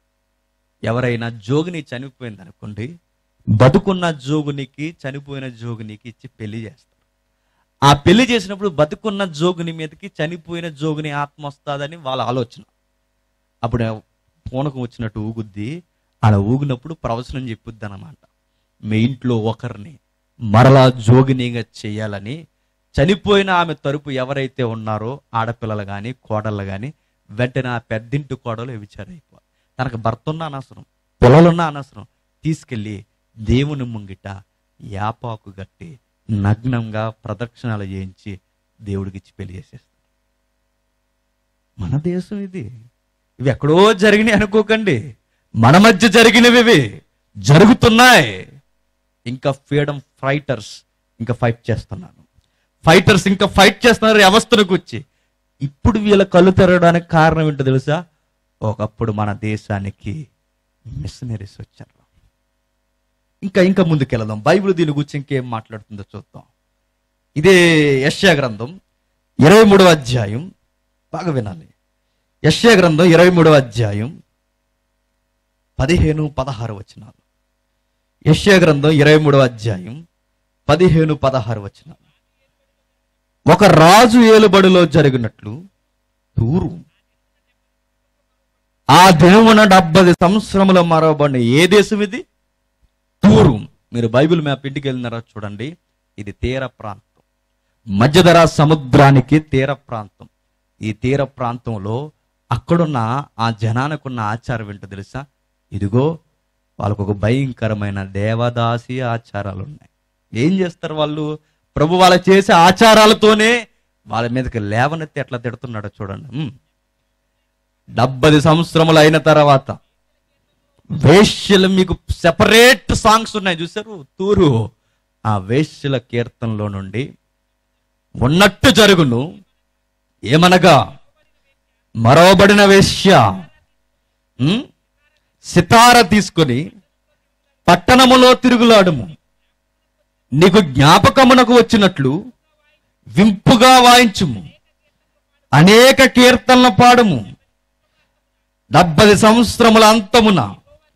ఎవరైనా జోగిని చనిపోయింది అనుకోండి బతుకున్న జోగునికి చనిపోయిన జోగునికి ఇచ్చి పెళ్లి చేస్తారు ఆ పెళ్లి చేసినప్పుడు బతుకున్న జోగుని మీదకి చనిపోయిన జోగుని ఆత్మ వస్తుందని వాళ్ళ ఆలోచన అప్పుడు పూనకం వచ్చినట్టు ఊగుద్ది అలా ఊగినప్పుడు ప్రవచనం చెప్పుద్ది అనమాట మీ ఇంట్లో ఒకరిని మరలా జోగినిగా చేయాలని చనిపోయిన ఆమె తరపు ఎవరైతే ఉన్నారో ఆడపిల్లలు కానీ కోడళ్ళు కానీ వెంటనే ఆ పెద్దింటి కోడలు విచారైపోవాలి తనకు భర్త ఉన్న అనవసరం పిల్లలున్న అనవసరం తీసుకెళ్ళి దేవుని ముంగిట యాపాకు గట్టి నగ్నంగా ప్రదక్షిణాలు చేయించి దేవుడికి ఇచ్చి పెళ్లి చేసేస్తారు మన దేశం ఇది ఇవి ఎక్కడో జరిగినాయి అనుకోకండి మన మధ్య జరిగినవి ఇవి జరుగుతున్నాయి ఇంకా ఫ్రీడమ్ ఫైటర్స్ ఇంకా ఫైట్ చేస్తున్నాను ఫైటర్స్ ఇంకా ఫైట్ చేస్తున్నారు ఈ అవస్థలకు వచ్చి ఇప్పుడు వీళ్ళ కళ్ళు తెరవడానికి కారణం ఏంటో తెలుసా ఒకప్పుడు మన దేశానికి మిషనరీస్ వచ్చారు ఇంకా ఇంకా ముందుకెళ్దాం బైబిల్ దీని గురించి ఇంకేం మాట్లాడుతుందో చూద్దాం ఇదే యశ్యా గ్రంథం ఇరవై మూడవ అధ్యాయం బాగా వినాలి యశ్యా గ్రంథం ఇరవై మూడవ అధ్యాయం పదిహేను పదహారు వచనాలు యశ్యా గ్రంథం ఇరవై మూడవ అధ్యాయం పదిహేను పదహారు వచనాలు ఒక రాజు ఏలుబడిలో జరిగినట్లు తూరు ఆ దినమున డెబ్బై సంవత్సరముల మరవబడిన ఏ దేశం ఇది తూరు మీరు బైబిల్ మ్యాప్ ఇంటికి వెళ్ళినారా చూడండి ఇది తీర ప్రాంతం మధ్యధరా సముద్రానికి తీర ప్రాంతం ఈ తీర ప్రాంతంలో అక్కడున్న ఆ జనానికున్న ఆచారం ఏంటో తెలుసా ఇదిగో వాళ్ళకు ఒక భయంకరమైన దేవదాసి ఆచారాలు ఉన్నాయి ఏం చేస్తారు వాళ్ళు ప్రభు వాళ్ళు చేసే ఆచారాలతోనే వాళ్ళ మీదకి లేవనెత్తి ఎట్లా తిడుతున్నాడో చూడండి ఉమ్. డెబ్బై సంవత్సరములు అయిన తర్వాత వేశ్యలు మీకు సెపరేట్ సాంగ్స్ ఉన్నాయి చూసారు తూరు ఆ వేశ్యల కీర్తనలో నుండి ఉన్నట్టు జరుగును ఏమనగా మరోబడిన వేశ్య ఉమ్, సితార తీసుకొని పట్టణములో తిరుగులాడుము నీకు జ్ఞాపకమునకు వచ్చినట్లు వింపుగా వాయించుము అనేక కీర్తనలు పాడుము డెబ్బది సంవత్సరముల అంతమున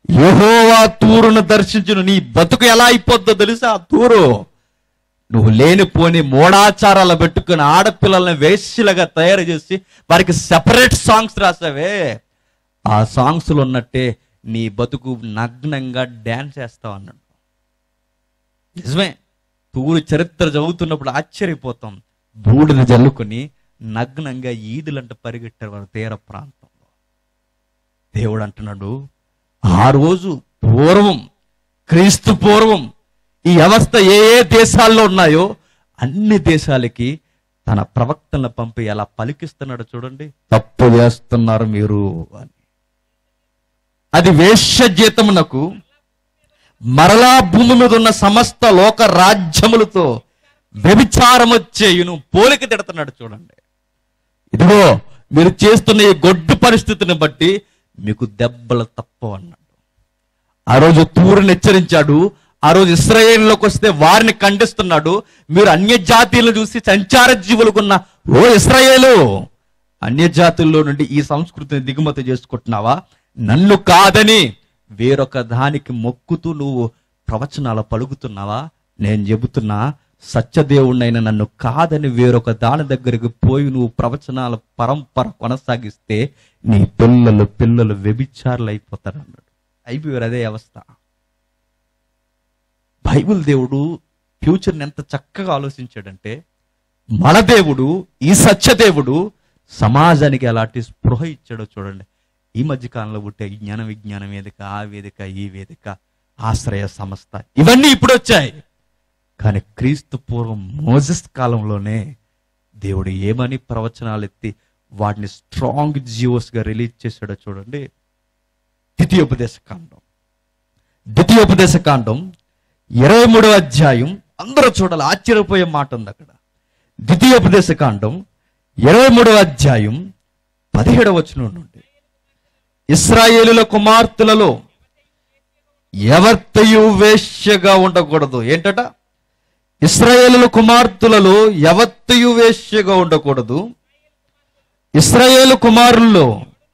యెహోవా తూరును దర్శించును నీ బతుకు ఎలా అయిపోద్దో తెలుసా ఆ తూరు నువ్వు లేనిపోని మూఢాచారాలు పెట్టుకుని ఆడపిల్లల్ని వేశ్యలుగా తయారు చేసి వారికి సెపరేట్ సాంగ్స్ రాసావే ఆ సాంగ్స్ లో ఉన్నట్టే నీ బతుకు నగ్నంగా డ్యాన్స్ చేస్తావు అన్నాడు నిజమే తూరు చరిత్ర చదువుతున్నప్పుడు ఆశ్చర్యపోతాం బూడిద జల్లుకొని నగ్నంగా ఈదులంట పరిగెట్టారు వారి తీర ప్రాంతంలో దేవుడు అంటున్నాడు ఆ రోజు పూర్వం క్రీస్తు పూర్వం ఈ వ్యవస్థ ఏ ఏ దేశాల్లో ఉన్నాయో అన్ని దేశాలకి తన ప్రవక్తలను పంపి ఎలా పలికిస్తున్నాడు చూడండి తప్పు చేస్తున్నారు మీరు అని అది వేశ్య జీతమునకు మరలా భూమి మీద ఉన్న సమస్త లోక రాజ్యములతో వ్యభిచారము చేయును పోలిక తిడుతున్నాడు చూడండి ఇదిగో మీరు చేస్తున్న ఈ గొడ్డు పరిస్థితిని బట్టి మీకు దెబ్బలు తప్ప అన్నాడు ఆ రోజు తూరుని హెచ్చరించాడు ఆ రోజు ఇస్రాయేల్లోకి వస్తే వారిని ఖండిస్తున్నాడు మీరు అన్య జాతీయులను చూసి సంచార జీవులకున్న ఓ ఇస్రాయేలు అన్య జాతుల్లో నుండి ఈ సంస్కృతిని దిగుమతి చేసుకుంటున్నావా నన్ను కాదని వేరొక దానికి మొక్కుతూ నువ్వు ప్రవచనాలు పలుకుతున్నావా నేను చెబుతున్నా సత్యదేవుణ్ణైన నన్ను కాదని వేరొక దాని దగ్గరికి పోయి నువ్వు ప్రవచనాల పరంపర కొనసాగిస్తే నీ పిల్లలు పిల్లలు వ్యభిచారులు అయిపోతారు అన్నాడు అయిపోయారు అదే అవస్థ బైబిల్ దేవుడు ఫ్యూచర్ని ఎంత చక్కగా ఆలోచించాడంటే మన దేవుడు ఈ సత్యదేవుడు సమాజానికి ఎలాంటి స్పృహ ఇచ్చాడో చూడండి ఈ మధ్య కాలంలో పుట్టే ఈ జ్ఞాన విజ్ఞాన వేదిక ఆ వేదిక ఈ వేదిక ఆశ్రయ సంస్థ ఇవన్నీ ఇప్పుడు వచ్చాయి కానీ క్రీస్తు పూర్వం మోజెస్ కాలంలోనే దేవుడు ఏమని ప్రవచనాలు ఎత్తి వాటిని స్ట్రాంగ్ జియోస్ గా రిలీజ్ చేశాడో చూడండి ద్వితీయోపదేశ కాండం ద్వితీయోపదేశ కాండం ఇరవై మూడవ అధ్యాయం అందరూ చూడాలి ఆశ్చర్యపోయే మాట ఉంది అక్కడ ద్వితీయోపదేశ కాండం ఇరవై మూడవ అధ్యాయం పదిహేడవ వచనం నుండి ఇస్రాయేలుల కుమార్తెలలో ఎవత్తయు వేశ్యగా ఉండకూడదు ఏంటట ఇస్రాయేలుల కుమార్తెలలో ఎవత్తయు వేశ్యగా ఉండకూడదు ఇస్రాయేలు కుమారుల్లో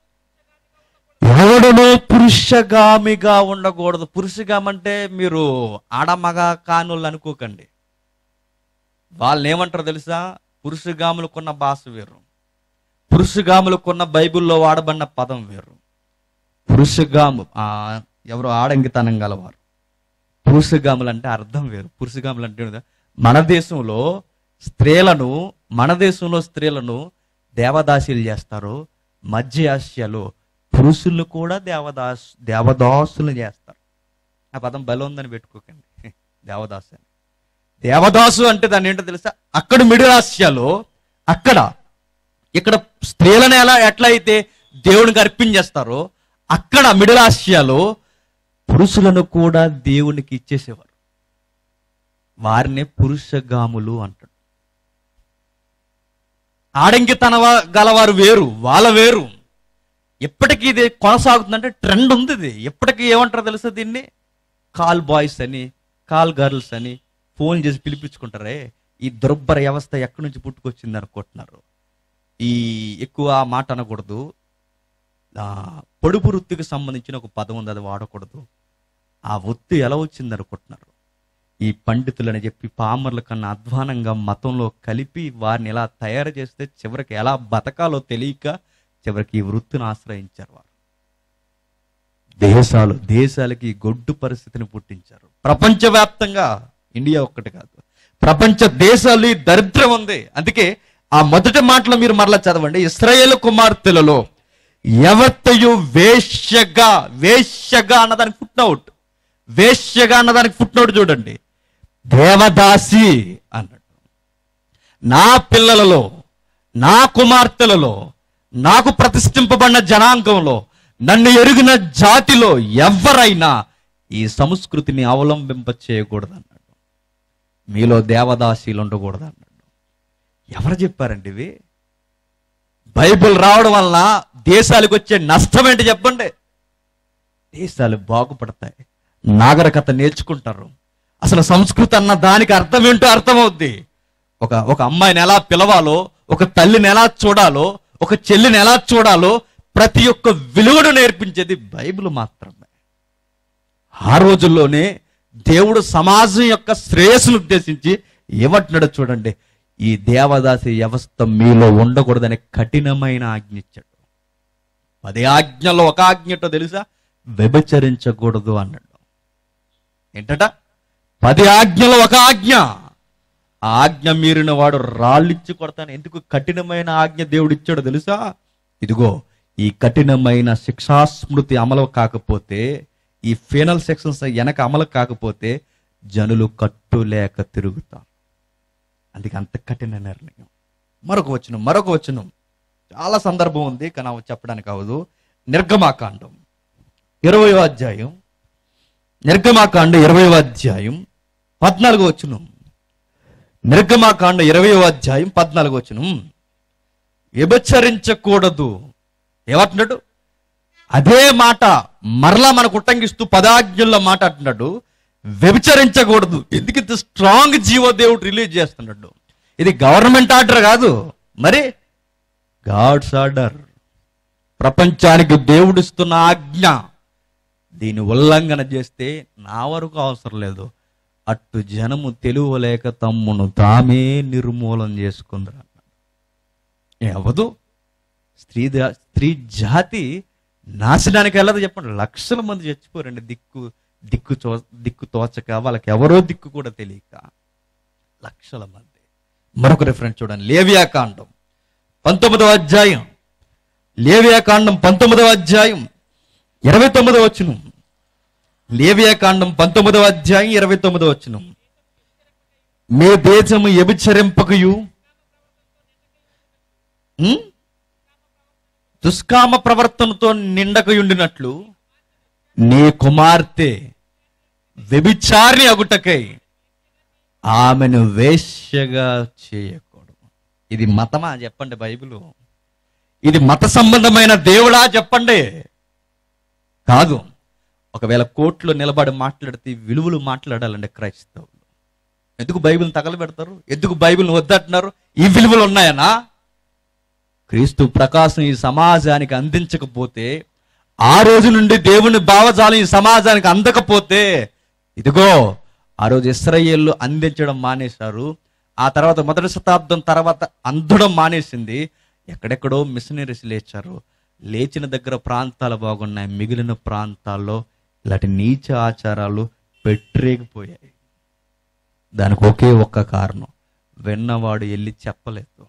ఎవడనో పురుషగామిగా ఉండకూడదు పురుషగామి అంటే మీరు ఆడమగ కానులు అనుకోకండి వాళ్ళని ఏమంటారు తెలుసా పురుషగాములకున్న భాష వేరు పురుషగాములకున్న బైబిల్లో వాడబడిన పదం వేరు పురుషగాము ఆ, ఎవరు ఆడంగితనం గలవారు పురుషగాములు అంటే అర్థం వేరు పురుషగాములు అంటే ఏంటిది? మన దేశంలో స్త్రీలను మన దేశంలో స్త్రీలను దేవదాసీలు చేస్తారు మధ్య ఆసియాలో పురుషులను కూడా దేవదాస్ దేవదాసులు చేస్తారు ఆ పదం బలం ఉందని పెట్టుకోకండి దేవదాసు అని దేవదాసు అంటే దాన్ని ఏంటో తెలుసా అక్కడ మిడిల్ ఆసియాలో అక్కడ ఇక్కడ స్త్రీలను ఎలా ఎట్లా అయితే దేవునికి అర్పించేస్తారో అక్కడ మిడిల్ ఆసియాలో పురుషులను కూడా దేవునికి ఇచ్చేసేవారు వారిని పురుషగాములు అంటాడు ఆడంగితన గలవారు వేరు వాళ్ళ వేరు ఎప్పటికీ ఇది కొనసాగుతుందంటే ట్రెండ్ ఉంది ఇది ఎప్పటికీ ఏమంటారో తెలుసా దీన్ని కాల్ బాయ్స్ అని కాల్ గర్ల్స్ అని ఫోన్ చేసి పిలిపించుకుంటారే ఈ దుర్భర వ్యవస్థ ఎక్కడి నుంచి పుట్టుకొచ్చింది అనుకుంటున్నారు ఈ ఎక్కువ ఆ మాట అనకూడదు ఆ, పొడుపు వృత్తికి సంబంధించిన ఒక పదం ఉంది అది వాడకూడదు ఆ వృత్తి ఎలా వచ్చింది అనుకుంటున్నారు ఈ పండితులని చెప్పి పామర్ల కన్నా అధ్వానంగా మతంలో కలిపి వారిని ఎలా తయారు చేస్తే చివరికి ఎలా బతకాలో తెలియక చివరికి ఈ వృత్తిని ఆశ్రయించారు వారు దేశాలు దేశాలకి ఈ గొడ్డు పరిస్థితిని పుట్టించారు ప్రపంచవ్యాప్తంగా ఇండియా ఒక్కటి కాదు ప్రపంచ దేశాలు ఈ దరిద్రం ఉంది అందుకే ఆ మొదటి మాటలో మీరు మరలా చదవండి ఇస్రాయేల్ కుమార్తెలలో ఎవత్తయు వేశ్యగా వేశ్యగా అన్నదానికి ఫుట్ నోట్ వేశ్యగా అన్నదానికి ఫుట్ నోట్ చూడండి దేవదాసి అన్నట్టు నా పిల్లలలో నా కుమార్తెలలో నాకు ప్రతిష్ఠింపబడిన జనాంగంలో నన్ను ఎరిగిన జాతిలో ఎవరైనా ఈ సంస్కృతిని అవలంబింప చేయకూడదు అన్నాడు మీలో దేవదాసీలు ఉండకూడదు అన్నాడు ఎవరు చెప్పారండి ఇవి బైబిల్ రావడం వలన దేశాలకు వచ్చే నష్టం ఏంటి చెప్పండి దేశాలు బాగుపడతాయి నాగరికత నేర్చుకుంటారు అసలు సంస్కృతి అన్న దానికి అర్థం ఏంటో అర్థమవుద్ది ఒక ఒక అమ్మాయిని ఎలా పిలవాలో ఒక తల్లిని ఎలా చూడాలో ఒక చెల్లిని ఎలా చూడాలో ప్రతి ఒక్క విలువను నేర్పించేది బైబిల్ మాత్రమే ఆ రోజుల్లోనే దేవుడు సమాజం యొక్క శ్రేయస్సును ఉద్దేశించి ఏమంటున్నాడో చూడండి ఈ దేవదాసి వ్యవస్థ మీలో ఉండకూడదనే కఠినమైన ఆజ్ఞ ఇచ్చాడు పది ఆజ్ఞలో ఒక ఆజ్ఞటో తెలుసా వ్యభిచరించకూడదు అన్నాడు ఏంటట పది ఆజ్ఞలో ఒక ఆజ్ఞ ఆ ఆజ్ఞ మీరిన వాడు రాళ్ళిచ్చి కొడతాను ఎందుకు కఠినమైన ఆజ్ఞ దేవుడు ఇచ్చాడో తెలుసా ఇదిగో ఈ కఠినమైన శిక్షాస్మృతి అమలు కాకపోతే ఈ ఫీనల్ సెక్షన్స్ వెనక అమలు కాకపోతే జనులు కట్టులేక తిరుగుతారు అందుకే అంత కఠిన నిర్ణయం మరొక వచనం మరొక వచనం చాలా సందర్భం ఉంది కానీ అవి చెప్పడానికి అవదు నిర్గమాకాండం ఇరవయో అధ్యాయం నిర్గమాకాండ ఇరవయో అధ్యాయం పద్నాలుగో వచనం నిర్గమాకాండ ఇరవయో అధ్యాయం పద్నాలుగో వచనం వ్యభిచరించకూడదు ఏమంటున్నాడు అదే మాట మరలా మనకు ఉట్టంగిస్తూ పదాజ్ఞల్లో మాట అంటున్నాడు వ్యభిచరించకూడదు ఎందుకు ఇంత స్ట్రాంగ్ జీవో దేవుడు రిలీజ్ చేస్తున్నాడు ఇది గవర్నమెంట్ ఆర్డర్ కాదు మరి గాడ్స్ ఆర్డర్ ప్రపంచానికి దేవుడిస్తున్న ఆజ్ఞ దీని ఉల్లంఘన చేస్తే నా వరకు అవసరం లేదు అట్టు జనము తెలువలేక తమ్మును తామే నిర్మూలన చేసుకుందరు అవదు స్త్రీ దా- స్త్రీ జాతి నాశనానికి వెళ్ళదు చెప్పండి లక్షల మంది చచ్చిపోరండి దిక్కు దిక్కు తో దిక్కు తోచక వాళ్ళకి ఎవరో దిక్కు కూడా తెలియక లక్షల మంది మరొక రిఫరెన్స్ చూడండి లేవియా కాండం పంతొమ్మిదవ అధ్యాయం లేవియా కాండం పంతొమ్మిదవ అధ్యాయం ఇరవై తొమ్మిదవ వచ్చును లేవియా కాండం పంతొమ్మిదవ అధ్యాయం ఇరవై తొమ్మిదవ వచ్చును మీ దేశము ఎబిచరింపకయు ఉం? దుష్కామ ప్రవర్తనతో నిండకయుండినట్లు నీ కుమార్తె వ్యభిచారిణి అగుటకై ఆమెను వేశ్యగా చేయకూడదు ఇది మతమా చెప్పండి బైబిలు ఇది మత సంబంధమైన దేవుడా చెప్పండి కాదు ఒకవేళ కోర్టులో నిలబడి మాట్లాడితే ఈ విలువలు మాట్లాడాలండి క్రైస్తవులు ఎందుకు బైబిల్ తగలబెడతారు ఎందుకు బైబిల్ వద్దంటున్నారు ఈ విలువలు ఉన్నాయనా క్రీస్తు ప్రకాశం ఈ సమాజానికి అందించకపోతే ఆ రోజు నుండి దేవుని భావజాలం ఈ సమాజానికి అందకపోతే ఇదిగో ఆ రోజు ఇస్రాయేళ్ళు అందించడం మానేశారు ఆ తర్వాత మొదటి శతాబ్దం తర్వాత అందడం మానేసింది ఎక్కడెక్కడో మిషనరీస్ లేచారు లేచిన దగ్గర ప్రాంతాలు బాగున్నాయి మిగిలిన ప్రాంతాల్లో ఇలాంటి నీచ ఆచారాలు పెట్టరేగిపోయాయి దానికి ఒకే ఒక్క కారణం విన్నవాడు వెళ్ళి చెప్పలేదు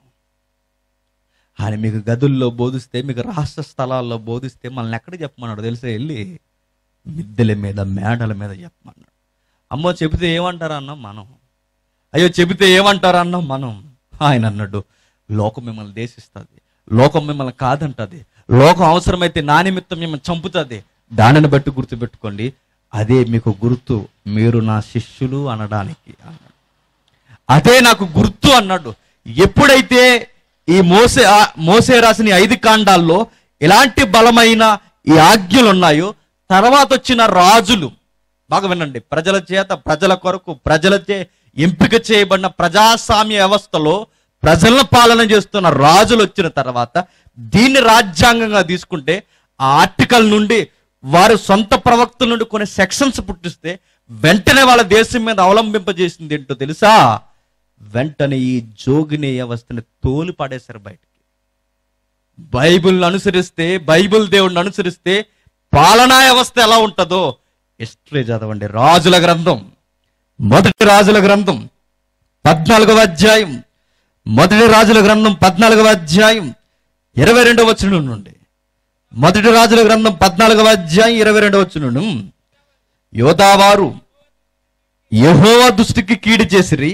ఆయన మీకు గదుల్లో బోధిస్తే మీకు రాష్ట్ర స్థలాల్లో బోధిస్తే మనల్ని ఎక్కడ చెప్పమన్నాడు తెలుసా వెళ్ళి మిద్దెల మీద మేడల మీద చెప్పమన్నాడు అమ్మో చెబితే ఏమంటారు అన్నాం మనం అయ్యో చెబితే ఏమంటారు అన్నాం మనం ఆయన అన్నాడు లోకం మిమ్మల్ని దేశిస్తుంది లోకం మిమ్మల్ని కాదంటది లోకం అవసరమైతే నా నిమిత్తం మిమ్మల్ని చంపుతుంది దానిని బట్టి గుర్తుపెట్టుకోండి అదే మీకు గుర్తు మీరు నా శిష్యులు అనడానికి అన్నాడు అదే నాకు గుర్తు అన్నాడు ఎప్పుడైతే ఈ మోసే ఆ- మోసే రాసిన ఈ ఐదు కాండాల్లో ఎలాంటి బలమైన ఈ ఆజ్ఞలు ఉన్నాయో తర్వాత వచ్చిన రాజులు బాగా వినండి ప్రజల చేత ప్రజల కొరకు ప్రజలచే ఎంపిక చేయబడిన ప్రజాస్వామ్య వ్యవస్థలో ప్రజలను పాలన చేస్తున్న రాజులు వచ్చిన తర్వాత దీన్ని రాజ్యాంగంగా తీసుకుంటే ఆ ఆర్టికల్ నుండి వారి సొంత ప్రవక్తల నుండి కొన్ని సెక్షన్స్ పుట్టిస్తే వెంటనే వాళ్ళ దేశం మీద అవలంబింపజేసింది ఏంటో తెలుసా వెంటనే ఈ జోగిని వ్యవస్థని తోలి పడేశారు బయటికి బైబిల్ని అనుసరిస్తే బైబిల్ దేవుడిని అనుసరిస్తే పాలనా వ్యవస్థ ఎలా ఉంటుందో హిస్టరీ చదవండి రాజుల గ్రంథం మొదటి రాజుల గ్రంథం పద్నాలుగవ అధ్యాయం మొదటి రాజుల గ్రంథం పద్నాలుగవ అధ్యాయం ఇరవై రెండవ వచనం నుండి మొదటి రాజుల గ్రంథం పద్నాలుగవ అధ్యాయం ఇరవై రెండవ వచనం యోధావారు యెహోవా దృష్టికి కీడు చేసిరి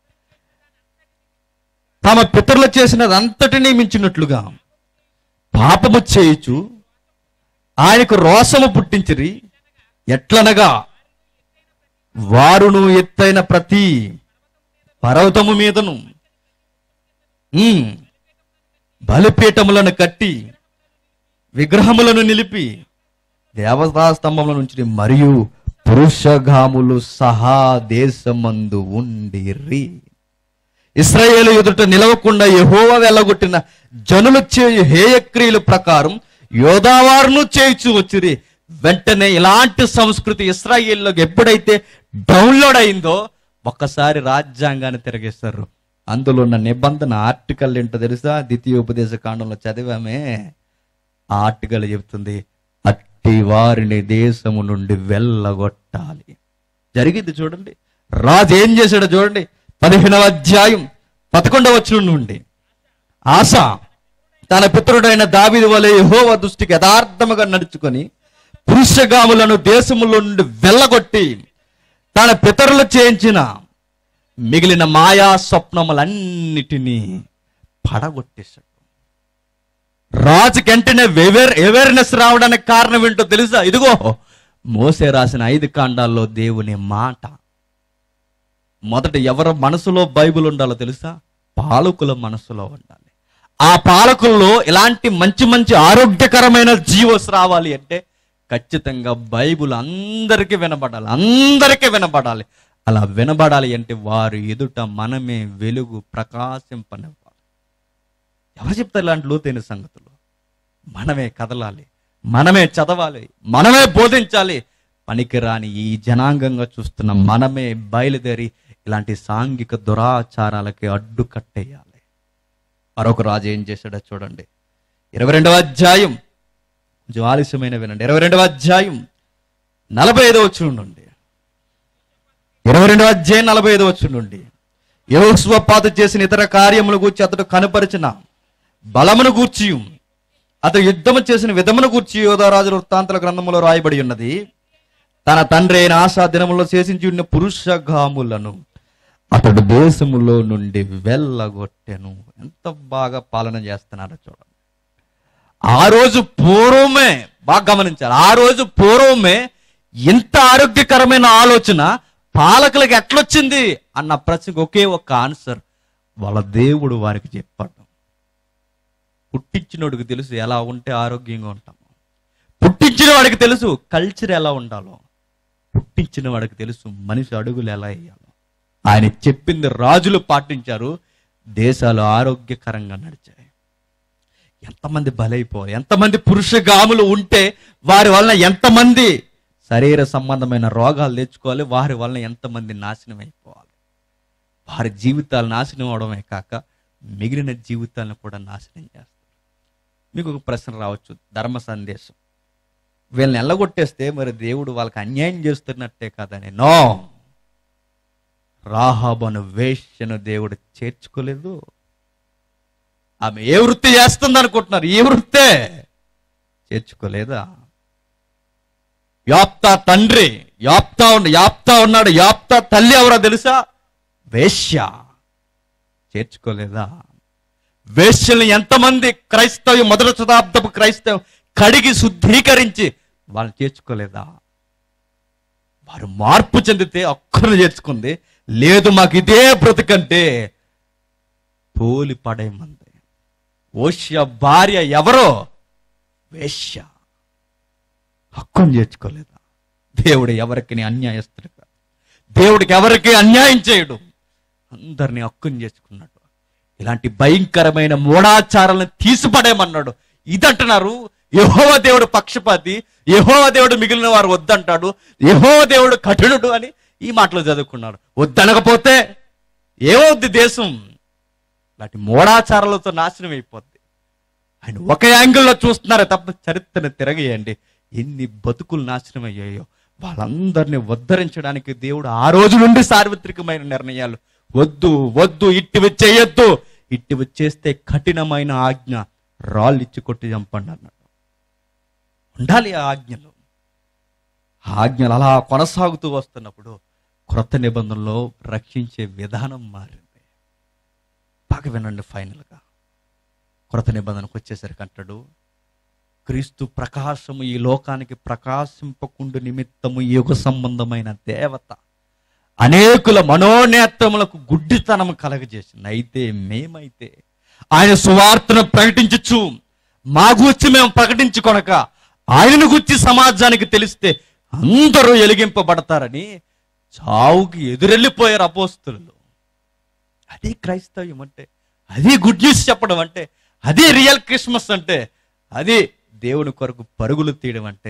తమ పితరులు చేసినది అంతటినీ మించినట్లుగా పాపము చేయుచు ఆయనకు రోషము పుట్టించిరి ఎట్లనగా వారును ఎత్తైన ప్రతి పర్వతము మీదను ఉమ్, బలిపీఠములను కట్టి విగ్రహములను నిలిపి దేవతా స్తంభముల నుంచి మరియు పురుషగాములు సహా దేశమందు ఉండిరి ఇస్రాయేలు ఎదుట నిలవకుండా యెహోవా వెళ్ళగొట్టిన జనులు చేయు హేయక్రియల ప్రకారం యోధావారును చేయిచు వచ్చిరి వెంటనే ఇలాంటి సంస్కృతి ఇస్రాయిల్లోకి ఎప్పుడైతే డౌన్లోడ్ అయిందో ఒక్కసారి రాజ్యాంగాన్ని తిరగేస్తారు అందులో ఉన్న నిబంధన ఆర్టికల్ ఏంటో తెలుసా ద్వితీయోపదేశ కాండంలో చదివామే ఆ ఆర్టికల్ చెబుతుంది అట్టి వారిని దేశము నుండి వెళ్ళగొట్టాలి జరిగింది చూడండి రాజు ఏం చేశాడో చూడండి పదిహేనవ అధ్యాయం పదకొండవ వచనం నుండి ఆశ తన పితరుడైన దావిది వలె యెహోవా దృష్టికి యథార్థముగా నడుచుకొని పురుషగాములను దేశములో నుండి వెళ్ళగొట్టి తన పితరులు చేయించిన మిగిలిన మాయా స్వప్నములన్నిటినీ పడగొట్టేశాడు రాజుకి వెంటనే వెవేర్ అవేర్నెస్ రావడానికి కారణం ఏంటో తెలుసా ఇదిగో మోసే రాసిన ఐదు కాండాల్లో దేవుని మాట మొదట ఎవరి మనసులో బైబిల్ ఉండాలో తెలుసా పాలకుల మనసులో ఉండాలి ఆ పాలకుల్లో ఇలాంటి మంచి మంచి ఆరోగ్యకరమైన జీవోస్ రావాలి అంటే ఖచ్చితంగా బైబిల్ అందరికీ వినబడాలి అందరికీ వినబడాలి అలా వినబడాలి అంటే వారు ఎదుట మనమే వెలుగు ప్రకాశింపనివ్వాలి ఎవరు చెప్తారు ఇలాంటి లోతైన సంగతులు మనమే కదలాలి మనమే చదవాలి మనమే బోధించాలి పనికిరాని ఈ జనాంగంగా చూస్తున్న మనమే బయలుదేరి ఇలాంటి సాంఘిక దురాచారాలకి అడ్డు కట్టేయాలి మరొక రాజు ఏం చేశాడో చూడండి ఇరవై రెండవ అధ్యాయం కొంచెం ఆలస్యమైన వినండి ఇరవై రెండవ అధ్యాయం నలభై ఐదవ వచ్చి నుండి ఇరవై రెండవ అధ్యాయం నలభై ఐదవ వచ్చి నుండి యోస్వపాత చేసిన ఇతర కార్యములు గూర్చి అతడు కనపరిచిన బలమును గూర్చి అతడు యుద్ధము చేసిన విధమును గూర్చి యోధరాజు వృత్తాంతల గ్రంథములో రాయబడి ఉన్నది తన తండ్రి అయిన ఆశా దినములో శేషించి ఉన్న పురుషగాములను అతడు దేశములో నుండి వెళ్ళగొట్టెను ఎంత బాగా పాలన చేస్తున్నాడో చూడండి ఆ రోజు పూర్వమే బాగా గమనించాలి ఆ రోజు పూర్వమే ఇంత ఆరోగ్యకరమైన ఆలోచన పాలకులకు ఎట్లొచ్చింది అన్న ప్రశ్నకు ఒకే ఒక్క ఆన్సర్ వాళ్ళ దేవుడు వారికి చెప్పాడు పుట్టించినోడికి తెలుసు ఎలా ఉంటే ఆరోగ్యంగా ఉంటాము పుట్టించిన వాడికి తెలుసు కల్చర్ ఎలా ఉండాలో పుట్టించిన వాడికి తెలుసు మనిషి అడుగులు ఎలా వేయాలో ఆయన చెప్పింది రాజులు పాటించారు దేశాలు ఆరోగ్యకరంగా నడిచాయి ఎంతమంది బలైపోవాలి ఎంతమంది పురుషగాములు ఉంటే వారి వలన ఎంతమంది శరీర సంబంధమైన రోగాలు తెచ్చుకోవాలి వారి వలన ఎంతమంది నాశనం అయిపోవాలి వారి జీవితాలు నాశనం అవడమే కాక మిగిలిన జీవితాలను కూడా నాశనం చేస్తారు మీకు ఒక ప్రశ్న రావచ్చు ధర్మ సందేశం వీళ్ళని ఎల్లగొట్టేస్తే మరి దేవుడు వాళ్ళకి అన్యాయం చేస్తున్నట్టే కదని నో రాహాబను వేష్యను దేవుడు చేర్చుకోలేదు ఆమె ఏ వృత్తి చేస్తుంది అనుకుంటున్నారు ఈ వృత్తే చేర్చుకోలేదా యాప్తా తండ్రి యాప్తా ఉన్న యాప్తా ఉన్నాడు యాప్తా తల్లి ఎవరో తెలుసా వేశ్య చేర్చుకోలేదా వేశ్యల్ని ఎంతమంది క్రైస్తవ మొదటి శతాబ్దపు క్రైస్తవం కడిగి శుద్ధీకరించి వాళ్ళు చేర్చుకోలేదా వారు మార్పు చెందితే ఒక్కరిని చేర్చుకుంది లేదు మాకు ఇదే బ్రతుకంటే పోలి పడేమంది ఓష్య భార్య ఎవరో వేశ్య హక్కును చేర్చుకోలేదా దేవుడు ఎవరికి అన్యాయస్తుడు కాదు దేవుడికి ఎవరికి అన్యాయం చేయడు అందరినీ హక్కును చేసుకున్నాడు ఇలాంటి భయంకరమైన మూఢాచారాలను తీసిపడేమన్నాడు ఇదంటున్నారు యహోవ దేవుడు పక్షపాతి యహోవ దేవుడు మిగిలిన వారు వద్దంటాడు యహోవ దేవుడు కఠినుడు అని ఈ మాటలు చదువుకున్నాడు వద్దనకపోతే ఏమవుద్ది దేశం ఇలాంటి మూఢాచారాలతో నాశనం అయిపోద్ది ఆయన ఒక యాంగిల్లో చూస్తున్నారే తప్ప చరిత్రను తిరగేయండి ఎన్ని బతుకులు నాశనం అయ్యాయో వాళ్ళందరినీ ఉద్ధరించడానికి దేవుడు ఆ రోజు నుండి సార్వత్రికమైన నిర్ణయాలు వద్దు వద్దు ఇట్టివి చేయొద్దు ఇట్టివి చేస్తే కఠినమైన ఆజ్ఞ రాళ్ళు ఇచ్చి కొట్టి చంపండి అన్నాడు ఉండాలి ఆ ఆజ్ఞలు ఆ ఆజ్ఞలు అలా కొనసాగుతూ వస్తున్నప్పుడు క్రొత్త నిబంధనలో రక్షించే విధానం మారింది బాగా వినండి ఫైనల్గా క్రొత్త నిబంధనకు వచ్చేసరికి అంటాడు క్రీస్తు ప్రకాశము ఈ లోకానికి ప్రకాశింపకుండు నిమిత్తము యుగ సంబంధమైన దేవత అనేకుల మనోనేత్రములకు గుడ్డితనము కలగజేసింది అయితే మేమైతే ఆయన సువార్తను ప్రకటించచ్చు మా గూర్చి మేము ప్రకటించుకొనక ఆయనను గుర్చి సమాజానికి తెలిస్తే అందరూ ఎలిగింపబడతారని చావుకి ఎదురెళ్ళిపోయారు అపోస్తులు అది క్రైస్తవ్యం అంటే అది గుడ్ న్యూస్ చెప్పడం అంటే అది రియల్ క్రిస్మస్ అంటే అది దేవుని కొరకు పరుగులు తీయడం అంటే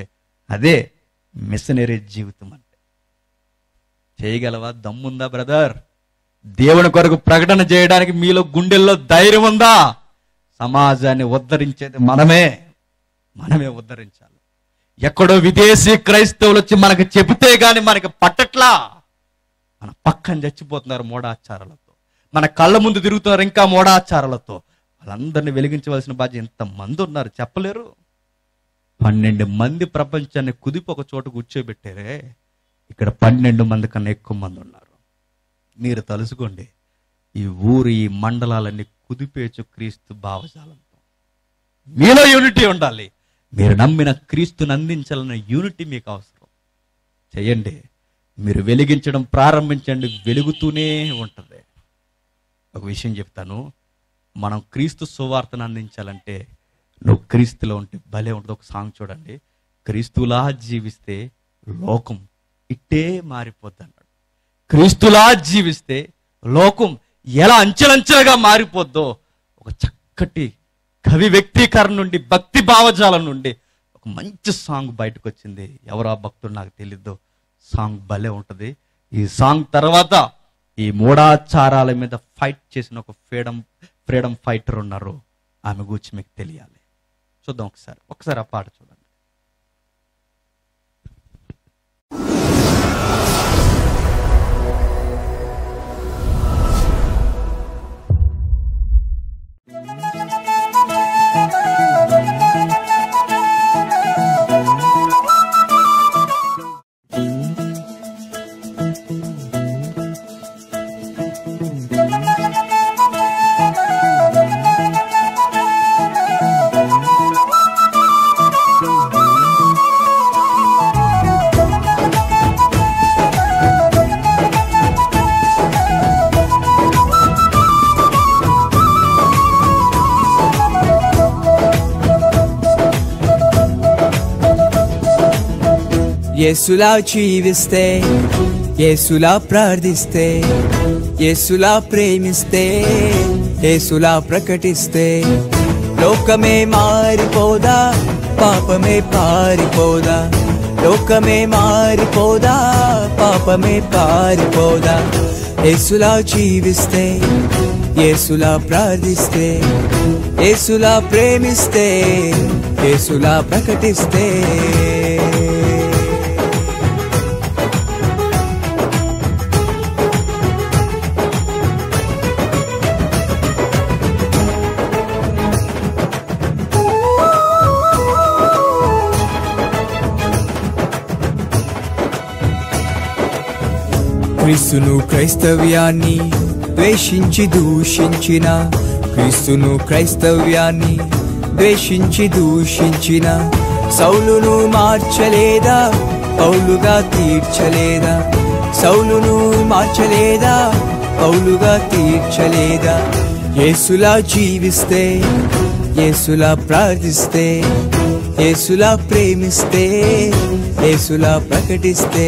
అదే మిషనరీ జీవితం అంటే చేయగలవా దమ్ముందా బ్రదర్ దేవుని కొరకు ప్రకటన చేయడానికి మీలో గుండెల్లో ధైర్యం ఉందా సమాజాన్ని ఉద్ధరించేది మనమే మనమే ఉద్ధరించాలి ఎక్కడో విదేశీ క్రైస్తవులు వచ్చి మనకు చెబితే గాని మనకి పట్టట్లా మన పక్కన చచ్చిపోతున్నారు మూఢాచారాలతో మన కళ్ళ ముందు తిరుగుతున్నారు ఇంకా మూఢాచారాలతో వాళ్ళందరినీ వెలిగించవలసిన బాధ్యత ఎంత మంది ఉన్నారు చెప్పలేరు పన్నెండు మంది ప్రపంచాన్ని కుదిపి ఒక చోట కూర్చోబెట్టారే ఇక్కడ పన్నెండు మంది కన్నా ఎక్కువ మంది ఉన్నారు మీరు తలుసుకోండి ఈ ఊరు ఈ మండలాలన్నీ కుదిపేచు క్రీస్తు భావజాలంతో మీలో యూనిటీ ఉండాలి మీరు నమ్మిన క్రీస్తుని అందించాలన్న యూనిటీ మీకు అవసరం చేయండి మీరు వెలిగించడం ప్రారంభించండి వెలుగుతూనే ఉంటుంది ఒక విషయం చెప్తాను మనం క్రీస్తు సువార్తను అందించాలంటే నువ్వు క్రీస్తులో ఉంటే భలే ఉంటుంది ఒక సాంగ్ చూడండి క్రీస్తులా జీవిస్తే లోకం ఇట్టే మారిపోద్ది అన్నాడు క్రీస్తులా జీవిస్తే లోకం ఎలా అంచెలంచెలుగా మారిపోద్దో ఒక చక్కటి కవి వ్యక్తీకరణ నుండి భక్తి భావజాలం నుండి ఒక మంచి సాంగ్ బయటకు వచ్చింది ఎవరు ఆ భక్తుడు నాకు తెలీదు సాంగ్ భలే ఉంటది ఈ సాంగ్ తర్వాత ఈ మూఢాచారాల మీద ఫైట్ చేసిన ఒక ఫ్రీడమ్ ఫ్రీడమ్ ఫైటర్ ఉన్నారు ఆమె గురించి మీకు తెలియాలి చూద్దాం ఒకసారి ఒకసారి ఆ పాట చూడండి యేసులా జీవిస్తే యేసులా ప్రార్థిస్తే యేసులా ప్రేమిస్తే యేసులా ప్రకటిస్తే లోకమే మారిపోదా పాపమే పారిపోదా లోకమే మారిపోదా పాపమే పారిపోదా యేసులా జీవిస్తే యేసులా ప్రార్థిస్తే యేసులా ప్రేమిస్తే యేసులా ప్రకటిస్తే క్రీస్తును క్రైస్తవ్యాన్ని ద్వేషించి దూషించిన క్రీస్తును క్రైస్తవ్యాన్ని ద్వేషించి దూషించిన సౌలును మార్చలేదా పౌలుగా తీర్చలేదా సౌలును మార్చలేదా పౌలుగా తీర్చలేదా యేసులా జీవిస్తే యేసులా ప్రార్థిస్తే యేసులా ప్రేమిస్తే యేసులా ప్రకటిస్తే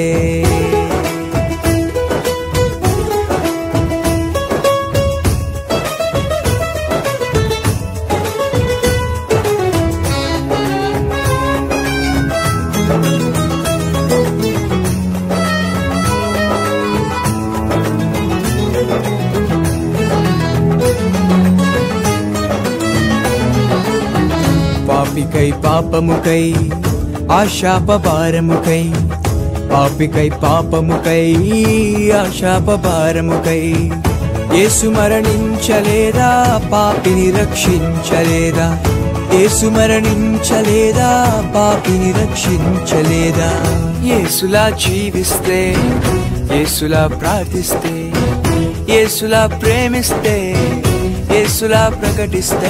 పాపికై పాపముకై ఆశాపభారముకై పాపికై పాపముకై ఆశాపభారముకై యేసు మరణించలేదా పాపిని రక్షించలేదా యేసు మరణించలేదా పాపిని రక్షించలేదా యేసులా జీవిస్తే యేసులా ప్రార్థిస్తే యేసులా ప్రేమిస్తే యేసులా ప్రకటిస్తే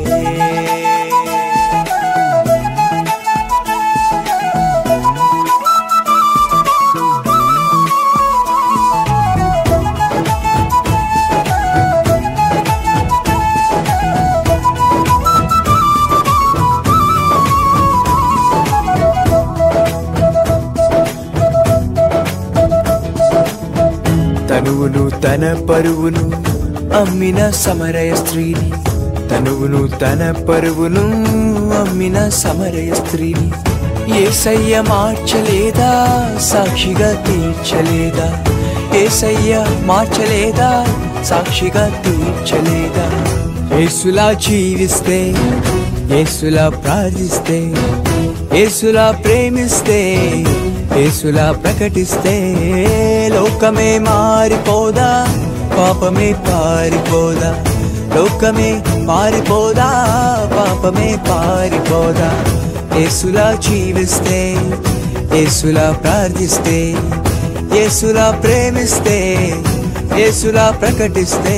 తనువును తన పరువును అమ్మిన సమరయ స్త్రీని తనువును తన పరువును అమ్మిన సమరయ స్త్రీని ఏసయ్య మార్చలేదా సాక్షిగా తీర్చలేదా ఏసయ్య మార్చలేదా సాక్షిగా తీర్చలేదా యేసులా జీవిస్తే యేసులా ప్రార్థిస్తే యేసులా ప్రేమిస్తే యేసులా ప్రకటిస్తే లోకమే మారిపోదా పాపమే పారిపోదా లోకమే మారిపోదా పాపమే పారిపోదా యేసులా జీవిస్తే యేసులా ప్రార్థిస్తే యేసులా ప్రేమిస్తే యేసులా ప్రకటిస్తే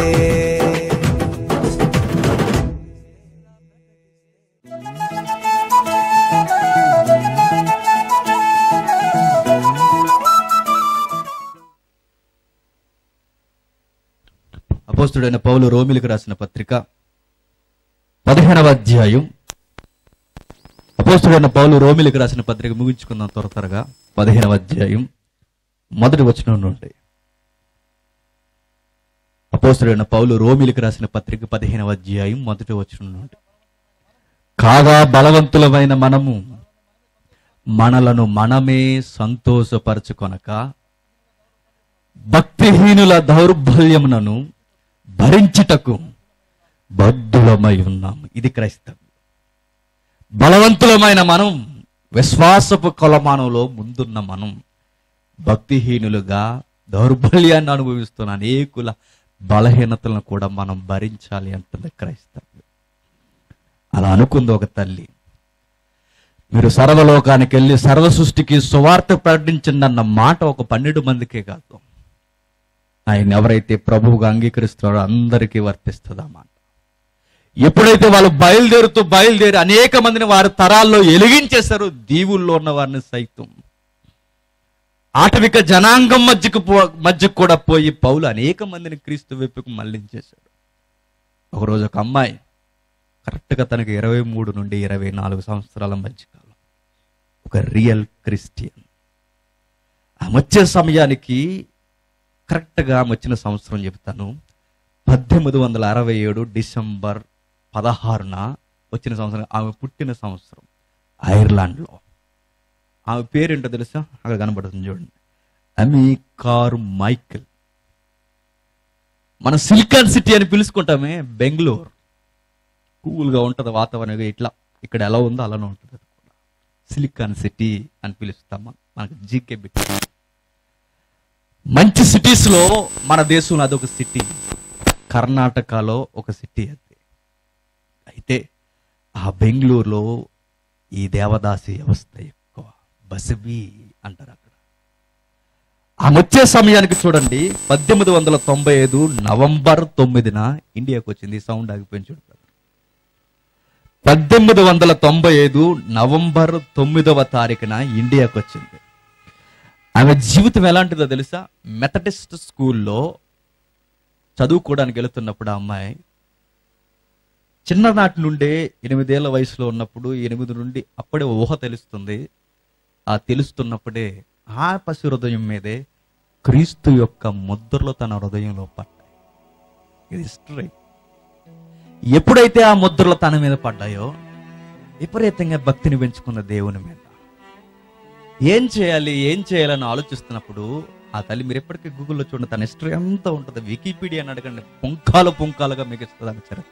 అపోస్తుడైన పౌలు రోమిలకు రాసిన పత్రిక పదిహేనవ అధ్యాయం అపోస్తుడైన పౌలు రోమిలకు రాసిన పత్రిక ముగించుకుందాం త్వర త్వరగా పదిహేనవ అధ్యాయం మొదటి వచనం నుండి అపోస్తుడైన పౌలు రోమిలకు రాసిన పత్రిక పదిహేనవ అధ్యాయం మొదటి వచనం నుండి కాగా బలవంతులమైన మనము మనలను మనమే సంతోషపరచుకొనక భక్తిహీనుల దౌర్బల్యమునను భరించుటకు బద్ధులమై ఉన్నాము ఇది క్రైస్తవం బలవంతులమైన మనం విశ్వాసపు కొలమానంలో ముందున్న మనం భక్తిహీనులుగా దౌర్బల్యాన్ని అనుభవిస్తున్న అనేకుల బలహీనతలను కూడా మనం భరించాలి అంటుంది క్రైస్తవం అలా అనుకుంది ఒక తల్లి మీరు సర్వలోకానికి వెళ్ళి సర్వ సృష్టికి సువార్త ప్రకటించండి అన్న మాట ఒక పన్నెండు మందికే కాదు ఆయన ఎవరైతే ప్రభువుగా అంగీకరిస్తున్నారో అందరికీ వర్తిస్తుంది ఆ మాట ఎప్పుడైతే వాళ్ళు బయలుదేరుతూ బయలుదేరి అనేక మందిని వారి తరాల్లో ఎలిగించేశారు దీవుల్లో ఉన్న వారిని సైతం ఆటవిక జనాంగం మధ్యకు పో మధ్యకు కూడా పోయి పౌలు అనేక మందిని క్రీస్తు వైపుకు మళ్లించేశాడు ఒకరోజు ఒక అమ్మాయి కరెక్ట్గా తనకి ఇరవై మూడు నుండి ఇరవై నాలుగు సంవత్సరాల మధ్యకాలం ఒక రియల్ క్రిస్టియన్ ఆమె వచ్చే సమయానికి కరెక్ట్గా ఆమె వచ్చిన సంవత్సరం చెప్తాను పద్దెనిమిది వందల అరవై ఏడు డిసెంబర్ పదహారున వచ్చిన సంవత్సరం ఆమె పుట్టిన సంవత్సరం ఐర్లాండ్లో ఆమె పేరేంటో తెలుసా అక్కడ కనబడుతుంది చూడండి అమీకార్ మైకిల్ మన సిలికాన్ సిటీ అని పిలుచుకుంటామే బెంగళూరు కూల్గా ఉంటుంది వాతావరణం ఇట్లా ఇక్కడ ఎలా ఉందో అలానే ఉంటుంది అది కూడా సిలికాన్ సిటీ అని పిలుస్తాం మనం. మనకు జీకే బిట్ మంచి సిటీస్ లో మన దేశంలో అదొక సిటీ కర్ణాటకలో ఒక సిటీ అది అయితే ఆ బెంగళూరులో ఈ దేవదాసి వ్యవస్థ ఎక్కువ బసిబి అంటారు అక్కడ ఆమె వచ్చే సమయానికి చూడండి పద్దెనిమిది వందల తొంభై ఐదు నవంబర్ తొమ్మిదిన ఇండియాకి వచ్చింది ఈ సౌండ్ ఆగిపోయింది చూడండి పద్దెనిమిది వందల తొంభై ఐదు నవంబర్ తొమ్మిదవ తారీఖున ఇండియాకి వచ్చింది ఆమె జీవితం ఎలాంటిదో తెలుసా మెథడిస్ట్ స్కూల్లో చదువుకోవడానికి వెళుతున్నప్పుడు ఆ అమ్మాయి చిన్ననాటి నుండే ఎనిమిదేళ్ల వయసులో ఉన్నప్పుడు ఎనిమిది నుండి అప్పుడే ఊహ తెలుస్తుంది ఆ తెలుస్తున్నప్పుడే ఆ పసి హృదయం మీదే క్రీస్తు యొక్క ముద్రలు తన హృదయంలో పడ్డాయి ఇది హిస్టరీ ఎప్పుడైతే ఆ ముద్రలు తన మీద పడ్డాయో విపరీతంగా భక్తిని పెంచుకున్న దేవుని మీద ఏం చేయాలి ఏం చేయాలని ఆలోచిస్తున్నప్పుడు ఆ తల్లి మీరు ఎప్పటికీ గూగుల్లో చూడండి తన హిస్టరీ అంతా ఉంటుంది వికీపీడియా అని అడగండి పుంకాలు పుంకాలుగా మీకు ఇస్తుంది ఆమె చరిత్ర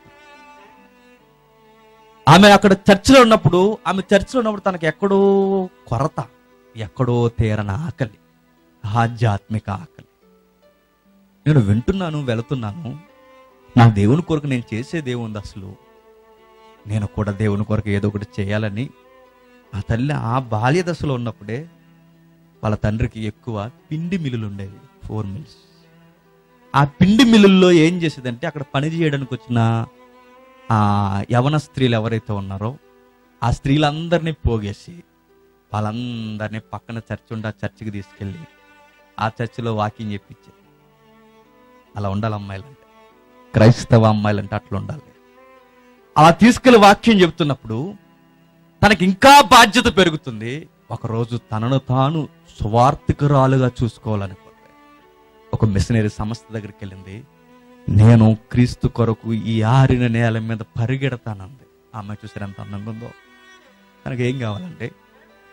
ఆమె అక్కడ చర్చిలో ఉన్నప్పుడు ఆమె చర్చిలో ఉన్నప్పుడు తనకి ఎక్కడో కొరత ఎక్కడో తీరని ఆకలి ఆధ్యాత్మిక ఆకలి నేను వింటున్నాను వెళుతున్నాను నా దేవుని కొరకు నేను చేసేది ఏముంది అసలు నేను కూడా దేవుని కొరకు ఏదో ఒకటి చేయాలని ఆ తల్లి ఆ బాల్య దశలో ఉన్నప్పుడే వాళ్ళ తండ్రికి ఎక్కువ పిండి మిల్లులు ఉండేవి ఫోర్ మిల్స్ ఆ పిండి మిల్లుల్లో ఏం చేసేదంటే అక్కడ పని చేయడానికి వచ్చిన ఆ యవన స్త్రీలు ఎవరైతే ఉన్నారో ఆ స్త్రీలందరినీ పోగేసి వాళ్ళందరినీ పక్కన చర్చ్ ఉంటే ఆ చర్చికి తీసుకెళ్ళి ఆ చర్చిలో వాకింగ్ చెప్పించేది అలా ఉండాలి అమ్మాయిలంటే క్రైస్తవ అమ్మాయిలంటే అట్లా ఉండాలి అలా తీసుకెళ్లి వాక్యం చెబుతున్నప్పుడు తనకి ఇంకా బాధ్యత పెరుగుతుంది ఒకరోజు తనను తాను స్వార్థికురాలుగా చూసుకోవాలనుకుంది ఒక మిషనరీ సంస్థ దగ్గరికి వెళ్ళింది నేను క్రీస్తు కొరకు ఈ ఆరిన నేల మీద పరిగెడతానంది ఆ అమ్మాయి చూసారు ఎంత అందంగా ఉందో తనకి ఏం కావాలంటే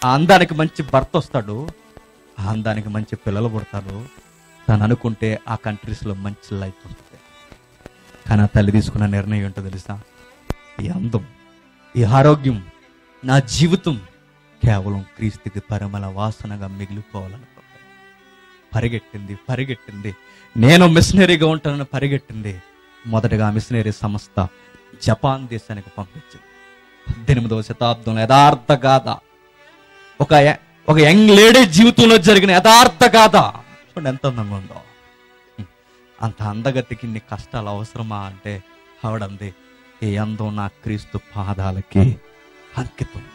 ఆ అందానికి మంచి భర్త వస్తాడు ఆ అందానికి మంచి పిల్లలు పుడతారు తను అనుకుంటే ఆ కంట్రీస్లో మంచి లైఫ్ ఉంటుంది కానీ ఆ తల్లి తీసుకున్న నిర్ణయం ఏంటో తెలుసా ఈ అందం ఈ ఆరోగ్యం నా జీవితం కేవలం క్రీస్తుకి పరిమళ వాసనగా మిగిలిపోవాలనుకుంది పరిగెట్టింది పరిగెట్టింది నేను మిషనరీగా ఉంటానని పరిగెట్టింది మొదటగా మిషనరీ సంస్థ జపాన్ దేశానికి పంపించింది పద్దెనిమిదవ శతాబ్దంలో యథార్థ గాథ ఒక య- ఒక యంగ్ లేడీ జీవితంలో జరిగిన యథార్థ గాథ చూడండి ఎంత అందంగా ఉందో హ్మ్. అంత అందగతికి ఇన్ని కష్టాలు అవసరమా అంటే ఆవిడంది ఈ అందం నా క్రీస్తు పాదాలకి అంకితం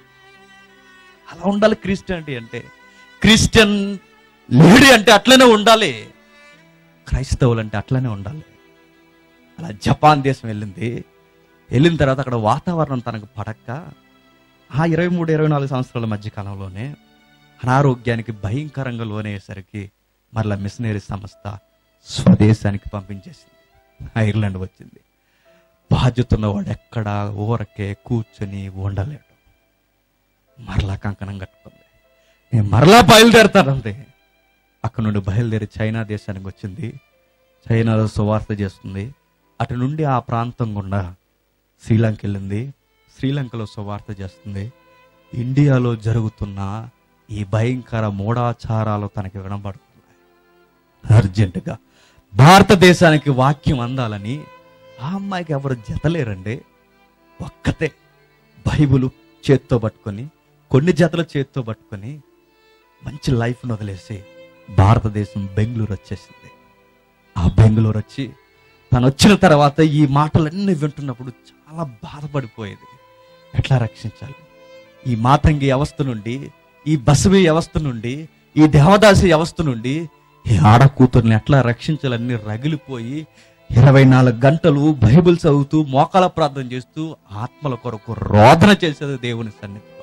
అలా ఉండాలి క్రిస్టియానిటీ అంటే క్రిస్టియన్ లేడీ అంటే అట్లనే ఉండాలి క్రైస్తవులు అంటే అట్లనే ఉండాలి అలా జపాన్ దేశం వెళ్ళింది వెళ్ళిన తర్వాత అక్కడ వాతావరణం తనకు పడక్క ఆ ఇరవై మూడు ఇరవై నాలుగు సంవత్సరాల మధ్య కాలంలోనే అనారోగ్యానికి భయంకరంగా లోనయ్యేసరికి మరలా మిషనరీ సంస్థ స్వదేశానికి పంపించేసింది ఐర్లాండ్ వచ్చింది బాధ్యత ఉన్నవాడు ఎక్కడ ఊరకే కూర్చొని ఉండలేడు మరలా కంకణం కట్టుకుంది నేను మరలా బయలుదేరతానంది అక్కడ నుండి బయలుదేరి చైనా దేశానికి వచ్చింది చైనాలో సువార్త చేస్తుంది అటు నుండి ఆ ప్రాంతం గుండా శ్రీలంక వెళ్ళింది శ్రీలంకలో సువార్త చేస్తుంది ఇండియాలో జరుగుతున్న ఈ భయంకర మూఢాచారాలు తనకి వినబడుతున్నాయి అర్జెంటుగా భారతదేశానికి వాక్యం అందాలని ఆ అమ్మాయికి ఎవరు జతలేరండి ఒక్కతే బైబిల్ చేత్తో పట్టుకొని కొన్ని జతలు చేత్తో పట్టుకొని మంచి లైఫ్ను వదిలేసి భారతదేశం బెంగళూరు వచ్చేసింది ఆ బెంగళూరు వచ్చి తను వచ్చిన తర్వాత ఈ మాటలన్నీ వింటున్నప్పుడు చాలా బాధపడిపోయేది ఎట్లా రక్షించాలి ఈ మాతంగి అవస్థ నుండి ఈ బసవి అవస్థ నుండి ఈ దేవదాసి అవస్థ నుండి ఈ ఆడ కూతుర్ని ఎట్లా రక్షించాలని రగిలిపోయి ఇరవై నాలుగు గంటలు బైబిల్ చదువుతూ మోకాల ప్రార్థన చేస్తూ ఆత్మల కొరకు రోదన చేసేది దేవుని సన్నిధిలో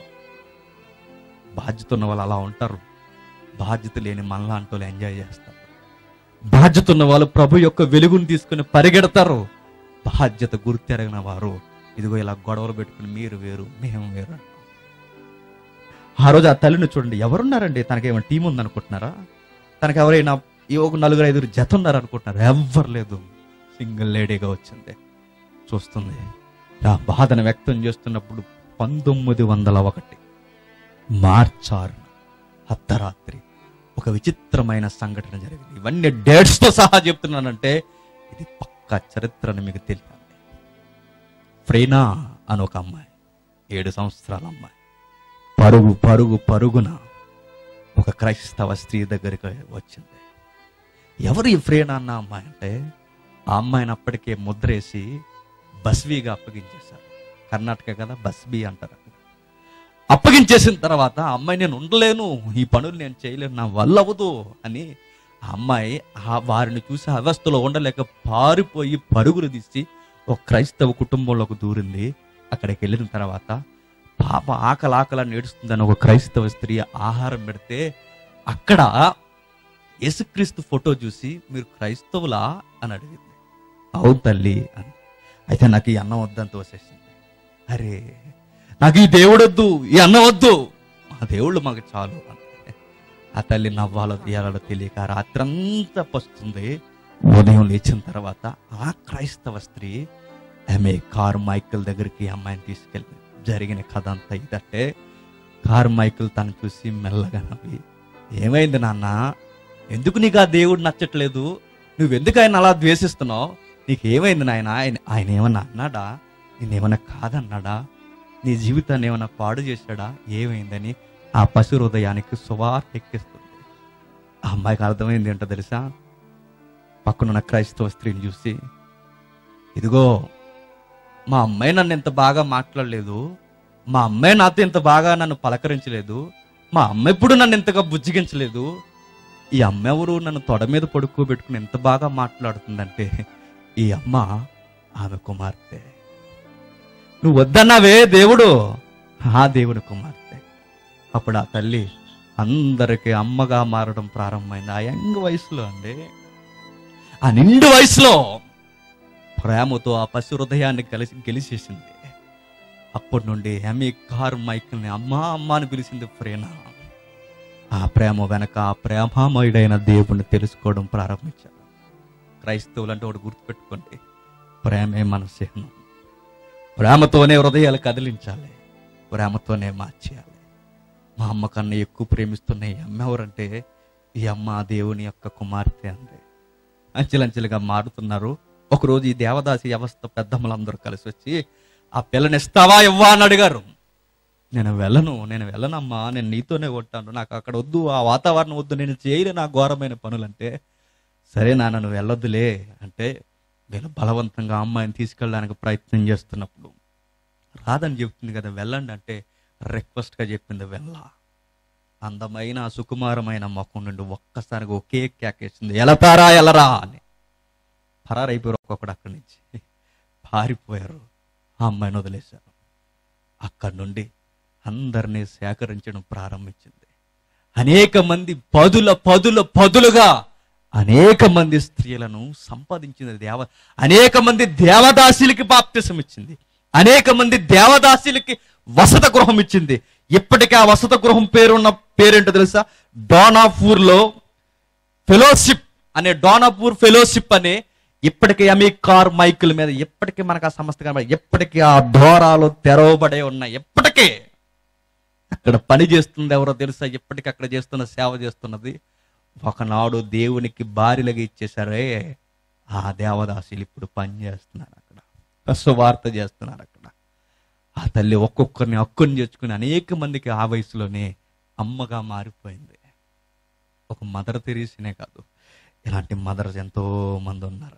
బాధ్యత ఉన్న వాళ్ళు అలా ఉంటారు బాధ్యత లేని మనలాంటి వాళ్ళు ఎంజాయ్ చేస్తారు బాధ్యత ఉన్న వాళ్ళు ప్రభు యొక్క వెలుగును తీసుకుని పరిగెడతారు బాధ్యత గుర్తెరగిన వారు ఇదిగో ఇలా గొడవలు పెట్టుకుని మీరు వేరు మేము వేరు అంటాం. ఆ రోజు ఆ తల్లిని చూడండి ఎవరున్నారండి తనకేమైనా టీం ఉందనుకుంటున్నారా తనకి ఎవరైనా ఈ ఒక నలుగురు ఐదుగురు జత ఉన్నారు అనుకుంటున్నారు ఎవ్వరు లేదు సింగిల్ లేడీగా వచ్చింది చూస్తుంది ఆ బాధను వ్యక్తం చేస్తున్నప్పుడు పంతొమ్మిది వందల ఒకటి మార్చారు అర్ధరాత్రి ఒక విచిత్రమైన సంఘటన జరిగింది ఇవన్నీ డేట్స్ తో సహా చెప్తున్నానంటే ఇది పక్కా చరిత్రని మీకు తెలియాలి ఫ్రీనా అని ఒక అమ్మాయి ఏడు సంవత్సరాల అమ్మాయి పరుగు పరుగు పరుగున ఒక క్రైస్తవ స్త్రీ దగ్గరికి వచ్చింది ఎవరు ఈ ఫ్రీనా అన్న అమ్మాయి అంటే ఆ అమ్మాయిని అప్పటికే ముద్రేసి బస్వీగా అప్పగించేశారు కర్ణాటక కదా బస్బీ అంటారు అక్కడ అప్పగించేసిన తర్వాత ఆ అమ్మాయి నేను ఉండలేను ఈ పనులు నేను చేయలేను నా వల్ల అవ్వదు అని ఆ అమ్మాయి ఆ వారిని చూసి అవస్థలో ఉండలేక పారిపోయి పరుగులు తీసి ఒక క్రైస్తవ కుటుంబంలోకి దూరింది అక్కడికి వెళ్ళిన తర్వాత పాప ఆకలి ఆకలి నేడుస్తుందని ఒక క్రైస్తవ స్త్రీ ఆహారం పెడితే అక్కడ యేసుక్రీస్తు ఫోటో చూసి మీరు క్రైస్తవులా అని అడిగింది అవును తల్లి అని అయితే నాకు ఈ అన్నం వద్దని తోసేసింది అరే నాకు ఈ దేవుడు వద్దు ఈ అన్నం వద్దు మా దేవుళ్ళు మాకు చాలు అని ఆ తల్లి నవ్వాలో తీయాలో తెలియక రాత్రంతా పస్తుంది ఉదయం లేచిన తర్వాత ఆ క్రైస్తవ స్త్రీ ఆమె కారు మైకిల్ దగ్గరికి ఈ అమ్మాయిని తీసుకెళ్ళి జరిగిన కథ అంతా ఇదంటే కారు మైకిల్ తను చూసి మెల్లగా నవ్వి ఏమైంది నాన్న ఎందుకు నీకు ఆ దేవుడు నచ్చట్లేదు నువ్వెందుకు ఆయన అలా ద్వేషిస్తున్నావు నీకు ఏమైంది నాయన ఆయన ఆయన ఏమన్నా అన్నాడా నేనేమన్నా కాదన్నాడా నీ జీవితాన్ని ఏమన్నా పాడు చేశాడా ఏమైందని ఆ పశు హృదయానికి సువార్త ఎక్కిస్తుంది ఆ అమ్మాయికి అర్థమైంది ఏంటో తెలుసా పక్కనున్న క్రైస్తవ స్త్రీని చూసి ఇదిగో మా అమ్మాయి నన్ను ఇంత బాగా మాట్లాడలేదు మా అమ్మాయి నాతో ఇంత బాగా నన్ను పలకరించలేదు మా అమ్మ ఎప్పుడు నన్ను ఇంతగా బుజ్జిగించలేదు ఈ అమ్మ ఎవరు నన్ను తొడ మీద పడుకోబెట్టుకుని ఎంత బాగా మాట్లాడుతుందంటే ఈ అమ్మ ఆమె కుమార్తె నువ్వు వద్దన్నావే దేవుడు ఆ దేవుని కుమార్తె అప్పుడు ఆ తల్లి అందరికి అమ్మగా మారడం ప్రారంభమైంది ఆ యంగ్ వయసులో అండి ఆ నిండు వయసులో ప్రేమతో ఆ పశు హృదయాన్ని కలిసి గెలిచేసింది అప్పటి నుండి హెమీ కార్ మైకిల్ని అమ్మా అమ్మా అని పిలిచింది ప్రేణ ఆ ప్రేమ వెనక ఆ ప్రేమామయుడైన దేవుణ్ణి తెలుసుకోవడం ప్రారంభించారు క్రైస్తవులు అంటే ఒకటి గుర్తుపెట్టుకోండి ప్రేమే మన చిహ్నం ప్రేమతోనే హృదయాలు కదిలించాలి ప్రేమతోనే మార్చేయాలి మా అమ్మ కన్నా ఎక్కువ ప్రేమిస్తున్న ఈ అమ్మ ఎవరంటే ఈ అమ్మ ఆ దేవుని యొక్క కుమార్తె అంది అంచెలంచెలుగా మారుతున్నారు ఒకరోజు ఈ దేవదాసి వ్యవస్థ పెద్దమ్మలందరూ కలిసి వచ్చి ఆ పిల్లని ఇస్తావా ఇవ్వా అని అడిగారు నేను వెళ్ళను నేను వెళ్ళనమ్మా నేను నీతోనే కొట్టాను నాకు అక్కడ వద్దు ఆ వాతావరణం వద్దు నేను చేయలే నా ఘోరమైన పనులంటే సరే నాన్న నువ్వు వెళ్ళొద్దులే అంటే వీళ్ళు బలవంతంగా అమ్మాయిని తీసుకెళ్ళడానికి ప్రయత్నం చేస్తున్నప్పుడు రాదని చెప్తుంది కదా వెళ్ళండి అంటే రిక్వెస్ట్గా చెప్పింది వెళ్ళ అందమైన సుకుమారమైన ముఖం నుండి ఒక్కసారిగా ఒకే కేకేసింది ఎలతారా ఎలరా అని పరారైపోయారు ఒక్కొక్కడు అక్కడి నుంచి పారిపోయారు ఆ అమ్మాయిని వదిలేశారు అక్కడి నుండి అందరినీ సేకరించడం ప్రారంభించింది అనేక మంది పదుల పదుల పదులుగా అనేక మంది స్త్రీలను సంపాదించింది దేవ అనేక మంది దేవదాసులకి బాప్తిసం ఇచ్చింది అనేక మంది దేవదాసులకి వసత గృహం ఇచ్చింది ఇప్పటికీ ఆ వసత గృహం పేరున్న పేరేంటో తెలుసా డోనాపూర్ లో ఫెలోషిప్ అనే డోనాపూర్ ఫెలోషిప్ అనే ఇప్పటికీ అమీ కార్ మైకుల మీద ఇప్పటికీ మనకు ఆ సంస్థ కనబడి ఇప్పటికీ ఆ దూరాలు తెరవబడే ఉన్నాయి ఇప్పటికే అక్కడ పని చేస్తుంది ఎవరో తెలుసా ఇప్పటికీ అక్కడ చేస్తున్న సేవ చేస్తున్నది ఒకనాడు దేవునికి భార్యలుగా ఇచ్చేసారే ఆ దేవదాసులు ఇప్పుడు పని చేస్తున్నారు అక్కడ సువార్త చేస్తున్నారు అక్కడ ఆ తల్లి ఒక్కొక్కరిని హక్కుని చేర్చుకుని అనేక మందికి ఆ వయసులోనే అమ్మగా మారిపోయింది ఒక మదర్ తెరీసినే కాదు ఇలాంటి మదర్స్ ఎంతో మంది ఉన్నారండి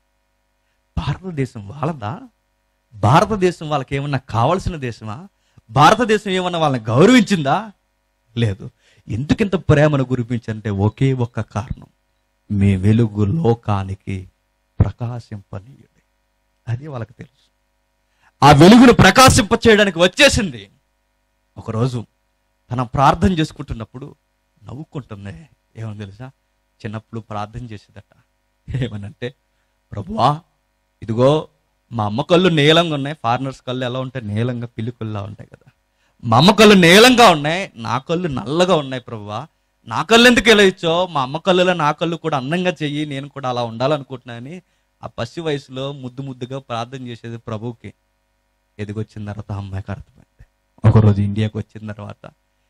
భారతదేశం వాళ్ళదా భారతదేశం వాళ్ళకి ఏమన్నా కావాల్సిన దేశమా భారతదేశం ఏమన్నా వాళ్ళని గౌరవించిందా లేదు ఎందుకింత ప్రేమను గురిపించంటే ఒకే ఒక్క కారణం మీ వెలుగు లోకానికి ప్రకాశింపనీయుడి అది వాళ్ళకి తెలుసు ఆ వెలుగును ప్రకాశింప చేయడానికి వచ్చేసింది ఒకరోజు తన ప్రార్థన చేసుకుంటున్నప్పుడు నవ్వుకుంటుంది ఏమని తెలుసా చిన్నప్పుడు ప్రార్థన చేసేదట ఏమనంటే ప్రభువా ఇదిగో మా అమ్మ కళ్ళు నీలంగా ఉన్నాయి ఫారినర్స్ కళ్ళు ఎలా ఉంటాయి నీలంగా పిల్లి కళ్ళులా ఉంటాయి కదా మా అమ్మ కళ్ళు నీలంగా ఉన్నాయి నా కళ్ళు నల్లగా ఉన్నాయి ప్రభువా నా కళ్ళు ఎందుకు ఇలా ఇచ్చో మా అమ్మ కళ్ళులో నా కళ్ళు కూడా అందంగా చెయ్యి నేను కూడా అలా ఉండాలనుకుంటున్నానని ఆ పసి వయసులో ముద్దు ముద్దుగా ప్రార్థన చేసేది ప్రభువుకి ఎదిగొచ్చిన తర్వాత ఆ అమ్మాయికి అర్థమైంది ఒకరోజు ఇండియాకి వచ్చిన తర్వాత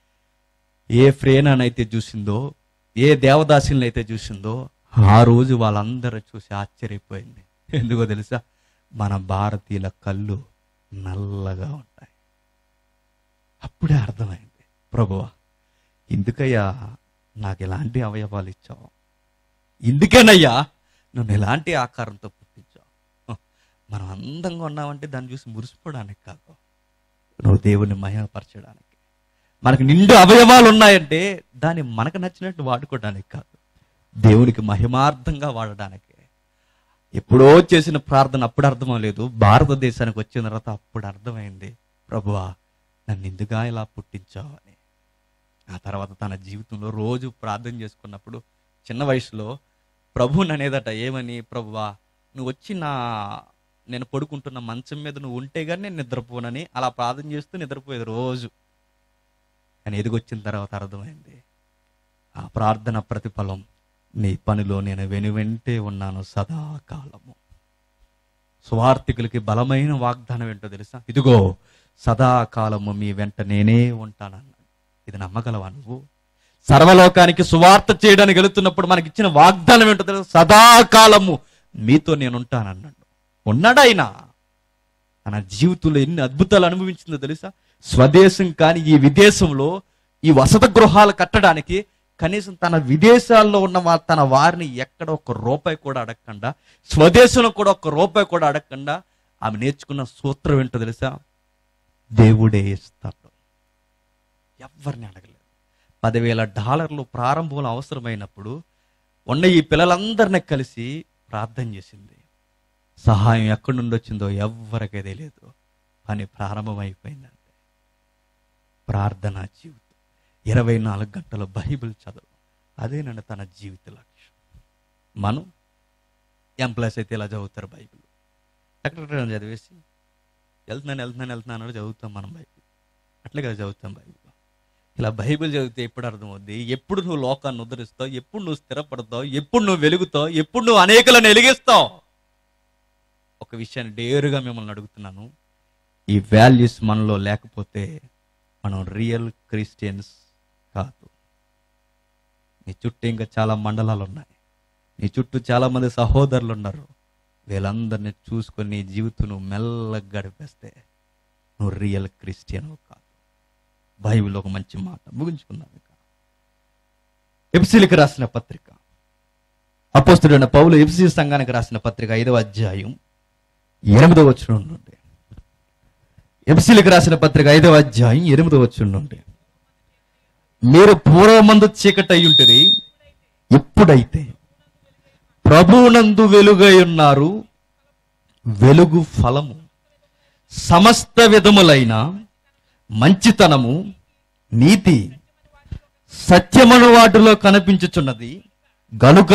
ఏ ఫ్రేనానైతే చూసిందో ఏ దేవదాసులను అయితే చూసిందో ఆ రోజు వాళ్ళందరూ చూసి ఆశ్చర్యపోయింది ఎందుకో తెలుసా మన భారతీయుల కళ్ళు నల్లగా ఉంటాయి అప్పుడే అర్థమైంది ప్రభువా ఎందుకయ్యా నాకు ఎలాంటి అవయవాలు ఇచ్చావు ఎందుకేనయ్యా నన్ను ఎలాంటి ఆకారంతో పుట్టించావు హ, మనం అందంగా ఉన్నామంటే దాన్ని చూసి మురిసిపోవడానికి కాదు నువ్వు దేవుని మహిమపరచడానికి మనకు నిండు అవయవాలు ఉన్నాయంటే దాన్ని మనకు నచ్చినట్టు వాడుకోవడానికి కాదు దేవునికి మహిమార్థంగా వాడడానికి ఎప్పుడో చేసిన ప్రార్థన అప్పుడు అర్థం లేదు భారతదేశానికి వచ్చిన తర్వాత అప్పుడు అర్థమైంది ప్రభువా నన్ను ఎందుగా ఇలా పుట్టించావు అని ఆ తర్వాత తన జీవితంలో రోజు ప్రార్థన చేసుకున్నప్పుడు చిన్న వయసులో ప్రభుని అనేదట ఏమని ప్రభువా నువ్వు వచ్చి నా నేను పడుకుంటున్న మంచం మీద నువ్వు ఉంటే కానీ నేను నిద్రపోనని అలా ప్రార్థన చేస్తూ నిద్రపోయేది రోజు అని ఎదిగొచ్చిన తర్వాత అర్థమైంది ఆ ప్రార్థన ప్రతిఫలం నీ పనిలో నేను వెనువెంటే ఉన్నాను సదాకాలము స్వార్థికులకి బలమైన వాగ్దానం ఏంటో తెలుసా ఇదిగో సదాకాలము మీ వెంట నేనే ఉంటానన్నాడు ఇది నమ్మగలవా నువ్వు సర్వలోకానికి సువార్త చేయడానికి వెళుతున్నప్పుడు మనకి ఇచ్చిన వాగ్దానం ఏంటో తెలుసా సదాకాలము మీతో నేను ఉంటానన్నాడు ఉన్నాడాయన తన జీవితంలో ఎన్ని అద్భుతాలు అనుభవించిందో తెలుసా స్వదేశం కాని ఈ విదేశంలో ఈ వసత గృహాలు కట్టడానికి కనీసం తన విదేశాల్లో ఉన్న వా- తన వారిని ఎక్కడ ఒక రూపాయి కూడా అడగకుండా స్వదేశంలో కూడా ఒక రూపాయి కూడా అడగకుండా ఆమె నేర్చుకున్న సూత్రం ఏంటో తెలుసా దేవుడే ఇస్తాడు ఎవరిని అడగలేదు పదివేల డాలర్లు ప్రారంభంలో అవసరమైనప్పుడు ఉన్న ఈ పిల్లలందరినీ కలిసి ప్రార్థన చేసింది సహాయం ఎక్కడి నుండి వచ్చిందో ఎవ్వరికీ తెలియదు పని ప్రారంభమైపోయిందంటే ప్రార్థన జీవితం ఇరవై నాలుగు గంటల బైబిల్ చదువు అదేనండి తన జీవిత లక్ష్యం మనం ఎంప్లాయీస్ అయితే ఇలా చదువుతారు బైబిల్ ఎక్కడ చదివేసి వెళ్తున్నాను వెళ్తున్నాను వెళ్తున్నాను అని చదువుతాం మనం బైబిల్ అట్లే కదా చదువుతాం బైబిల్ ఇలా బైబిల్ చదివితే ఎప్పుడు అర్థమవుద్ది ఎప్పుడు నువ్వు లోకాన్ని ఉద్ధరిస్తావు ఎప్పుడు నువ్వు స్థిరపడతావు ఎప్పుడు నువ్వు వెలుగుతావు ఎప్పుడు నువ్వు అనేకులను వెలిగిస్తావు ఒక విషయాన్ని డేరుగా మిమ్మల్ని అడుగుతున్నాను ఈ వాల్యూస్ మనలో లేకపోతే మనం రియల్ క్రిస్టియన్స్ కాదు నీ చుట్టూ ఇంకా చాలా మండలాలు ఉన్నాయి నీ చుట్టూ చాలా మంది సహోదరులు ఉన్నారు వీళ్ళందరినీ చూసుకొని నీ జీవితం నువ్వు మెల్లగా గడిపేస్తే నువ్వు రియల్ క్రిస్టియన్ కాదు బైబిల్ ఒక మంచి మాట ముగించుకుందాం ఇక ఎఫ్సీలకు రాసిన పత్రిక అపోస్తుడైన పౌలు ఎఫ్సీ సంఘానికి రాసిన పత్రిక ఐదవ అధ్యాయం ఎనిమిదవ వచ్చిన నుండి ఎఫ్సీలకు రాసిన పత్రిక ఐదవ అధ్యాయం ఎనిమిదవ వచ్చిన నుండి మీరు పూర్వమందు చీకటి అయ్యుంటిరి ఇప్పుడైతే ప్రభువునందు వెలుగై ఉన్నారు వెలుగు ఫలము సమస్త విధములైన మంచితనము నీతి సత్యమను వాటిలో కనిపించుచున్నది గనుక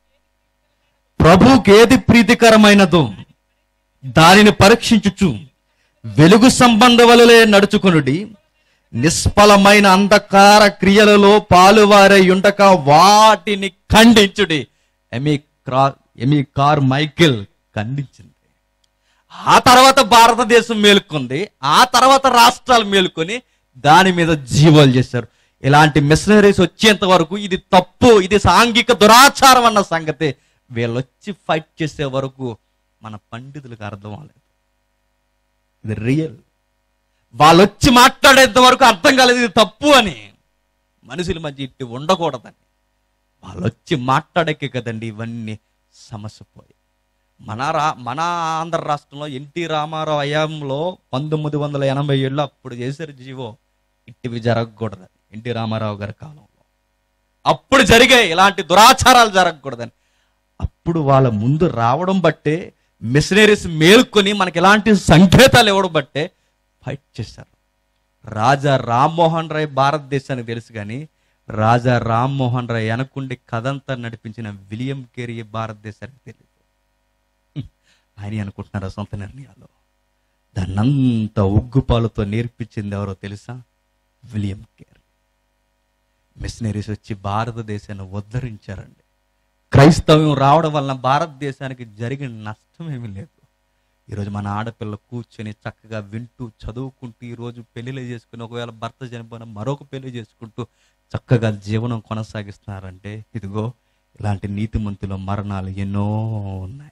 ప్రభుకేది ప్రీతికరమైనదో దానిని పరీక్షించుచు వెలుగు సంబంధములలే నడుచుకునుడి నిష్ఫలమైన అంధకార క్రియలలో పాలువారై ఉండక వాటిని ఖండించుడి ఎమి క్రా ఎమి కార్ మైకిల్ ఖండించింది ఆ తర్వాత భారతదేశం మేలుకుంది ఆ తర్వాత రాష్ట్రాలు మేలుకొని దాని మీద జీవాలు చేశారు ఇలాంటి మిషనరీస్ వచ్చేంత వరకు ఇది తప్పు ఇది సాంఘిక దురాచారం అన్న సంగతి వీళ్ళు వచ్చి ఫైట్ చేసే వరకు మన పండితులకు అర్థం అవ్వలేదు ఇది రియల్ వాళ్ళు వచ్చి మాట్లాడేంత వరకు అర్థం కాలేదు ఇది తప్పు అని మనుషుల మధ్య ఇట్టి ఉండకూడదని వాళ్ళు వచ్చి మాట్లాడకే కదండి ఇవన్నీ సమస్య పోయి మన రా మన ఆంధ్ర రాష్ట్రంలో ఎన్టీ రామారావు హయాంలో పంతొమ్మిది వందల ఎనభై ఏళ్ళు అప్పుడు చేశారు జీవో ఇట్టివి జరగకూడదని ఎన్టీ రామారావు గారి కాలంలో అప్పుడు జరిగాయి ఇలాంటి దురాచారాలు జరగకూడదని అప్పుడు వాళ్ళ ముందు రావడం బట్టే మిషనరీస్ మేల్కొని మనకి ఎలాంటి సంకేతాలు ఇవ్వడం బట్టే ఫైట్ చేశారు రాజా రామ్మోహన్ రాయ్ భారతదేశానికి తెలుసు కానీ రాజా రామ్మోహన్ రాయ్ వెనకుండి కథంతా నడిపించిన విలియం కేరీ భారతదేశానికి తెలియదు హ్మ్. ఆయన అనుకుంటున్నారా సొంత నిర్ణయాలు దాన్నంతా ఉగ్గుపాలతో నేర్పించింది ఎవరో తెలుసా విలియం కేరీ మిషనరీస్ వచ్చి భారతదేశాన్ని ఉద్ధరించారండి క్రైస్తవ్యం రావడం వలన భారతదేశానికి జరిగిన నష్టం ఏమీ లేదు ఈరోజు మన ఆడపిల్ల కూర్చొని చక్కగా వింటూ చదువుకుంటూ ఈరోజు పెళ్లిళ్ళు చేసుకుని ఒకవేళ భర్త చనిపోయిన మరొక పెళ్లి చేసుకుంటూ చక్కగా జీవనం కొనసాగిస్తున్నారంటే ఇదిగో ఇలాంటి నీతిమంతుల మరణాలు ఎన్నో ఉన్నాయి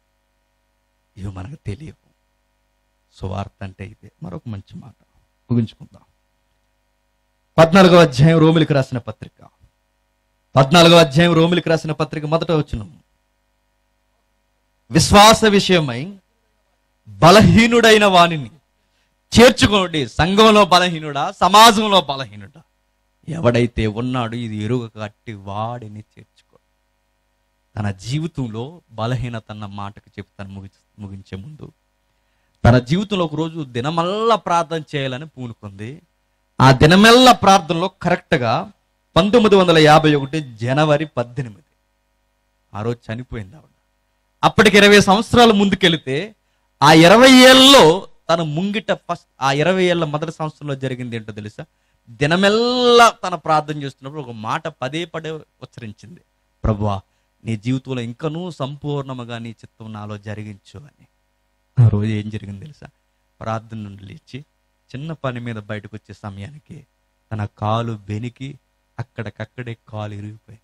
ఇవి మనకు తెలియవు సువార్త అంటే ఇదే మరొక మంచి మాట ముగించుకుందాం పద్నాలుగో అధ్యాయం రోమిలికి రాసిన పత్రిక పద్నాలుగో అధ్యాయం రోమిలికి రాసిన పత్రిక మొదట వచ్చిన విశ్వాస విషయమై బలహీనుడైన వానిని చేర్చుకోండి సంఘంలో బలహీనుడా సమాజంలో బలహీనుడా ఎవడైతే ఉన్నాడు ఇది ఎరుగ కట్టి వాడిని చేర్చుకో తన జీవితంలో బలహీనత అన్న మాటకు చెప్తాను ముగి ముగించే ముందు తన జీవితంలో ఒక రోజు దినమల్లా ప్రార్థన చేయాలని పూనుకుంది ఆ దినమెల్ల ప్రార్థనలో కరెక్ట్గా పంతొమ్మిది వందల యాభై ఒకటి జనవరి పద్దెనిమిది ఆ రోజు చనిపోయింది ఆవిడ అప్పటికి ఇరవై సంవత్సరాలు ముందుకెళితే ఆ ఇరవై ఏళ్ళలో తన ముంగిట ఫస్ట్ ఆ ఇరవై ఏళ్ళ మొదటి సంవత్సరంలో జరిగింది ఏంటో తెలుసా దినమెల్లా తన ప్రార్థన చేస్తున్నప్పుడు ఒక మాట పదే పదే ఉచ్చరించింది ప్రభువా నీ జీవితంలో ఇంకనూ సంపూర్ణముగా నీ చిత్తం నాలో జరిగించు అని ఆ రోజు ఏం జరిగింది తెలుసా ప్రార్థన నుండి లేచి చిన్న పని మీద బయటకు వచ్చే సమయానికి తన కాలు బెనికి అక్కడికక్కడే కాలు ఇరిగిపోయింది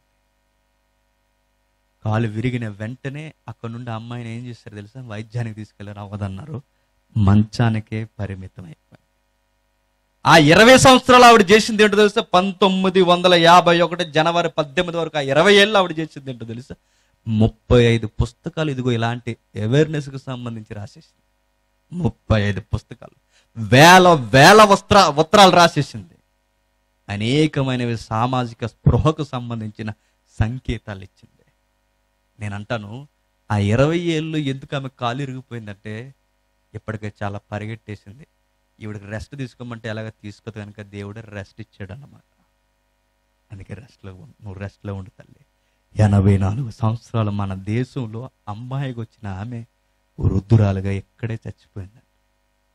కాలు విరిగిన వెంటనే అక్కడ నుండి ఆ అమ్మాయిని ఏం చేశారు తెలుసా వైద్యానికి తీసుకెళ్ళారు అవ్వదన్నారు మంచానికే పరిమితం అయిపోయింది ఆ ఇరవై సంవత్సరాలు ఆవిడ చేసింది ఏంటో తెలుసా పంతొమ్మిది వందల యాభై ఒకటి జనవరి పద్దెనిమిది వరకు ఆ ఇరవై ఏళ్ళు ఆవిడ చేసింది ఏంటో తెలుసా ముప్పై ఐదు పుస్తకాలు ఇదిగో ఇలాంటి అవేర్నెస్కి సంబంధించి రాసేసింది ముప్పై ఐదు పుస్తకాలు వేల వేల వస్త్ర ఉత్తరాలు రాసేసింది అనేకమైనవి సామాజిక స్పృహకు సంబంధించిన సంకేతాలు ఇచ్చింది నేను అంటాను ఆ ఇరవై ఏళ్ళు ఎందుకు ఆమె కాలు ఇరిగిపోయిందంటే ఇప్పటికే చాలా పరిగెట్టేసింది ఈవిడికి రెస్ట్ తీసుకోమంటే ఎలాగ తీసుకోదు కనుక దేవుడు రెస్ట్ ఇచ్చాడు అన్నమాట అందుకే రెస్ట్లో ఉండు నువ్వు రెస్ట్లో ఉండు తల్లి ఎనభై నాలుగు సంవత్సరాలు మన దేశంలో అమ్మాయికి వచ్చిన ఆమె వృద్ధురాలుగా ఎక్కడే చచ్చిపోయిందండి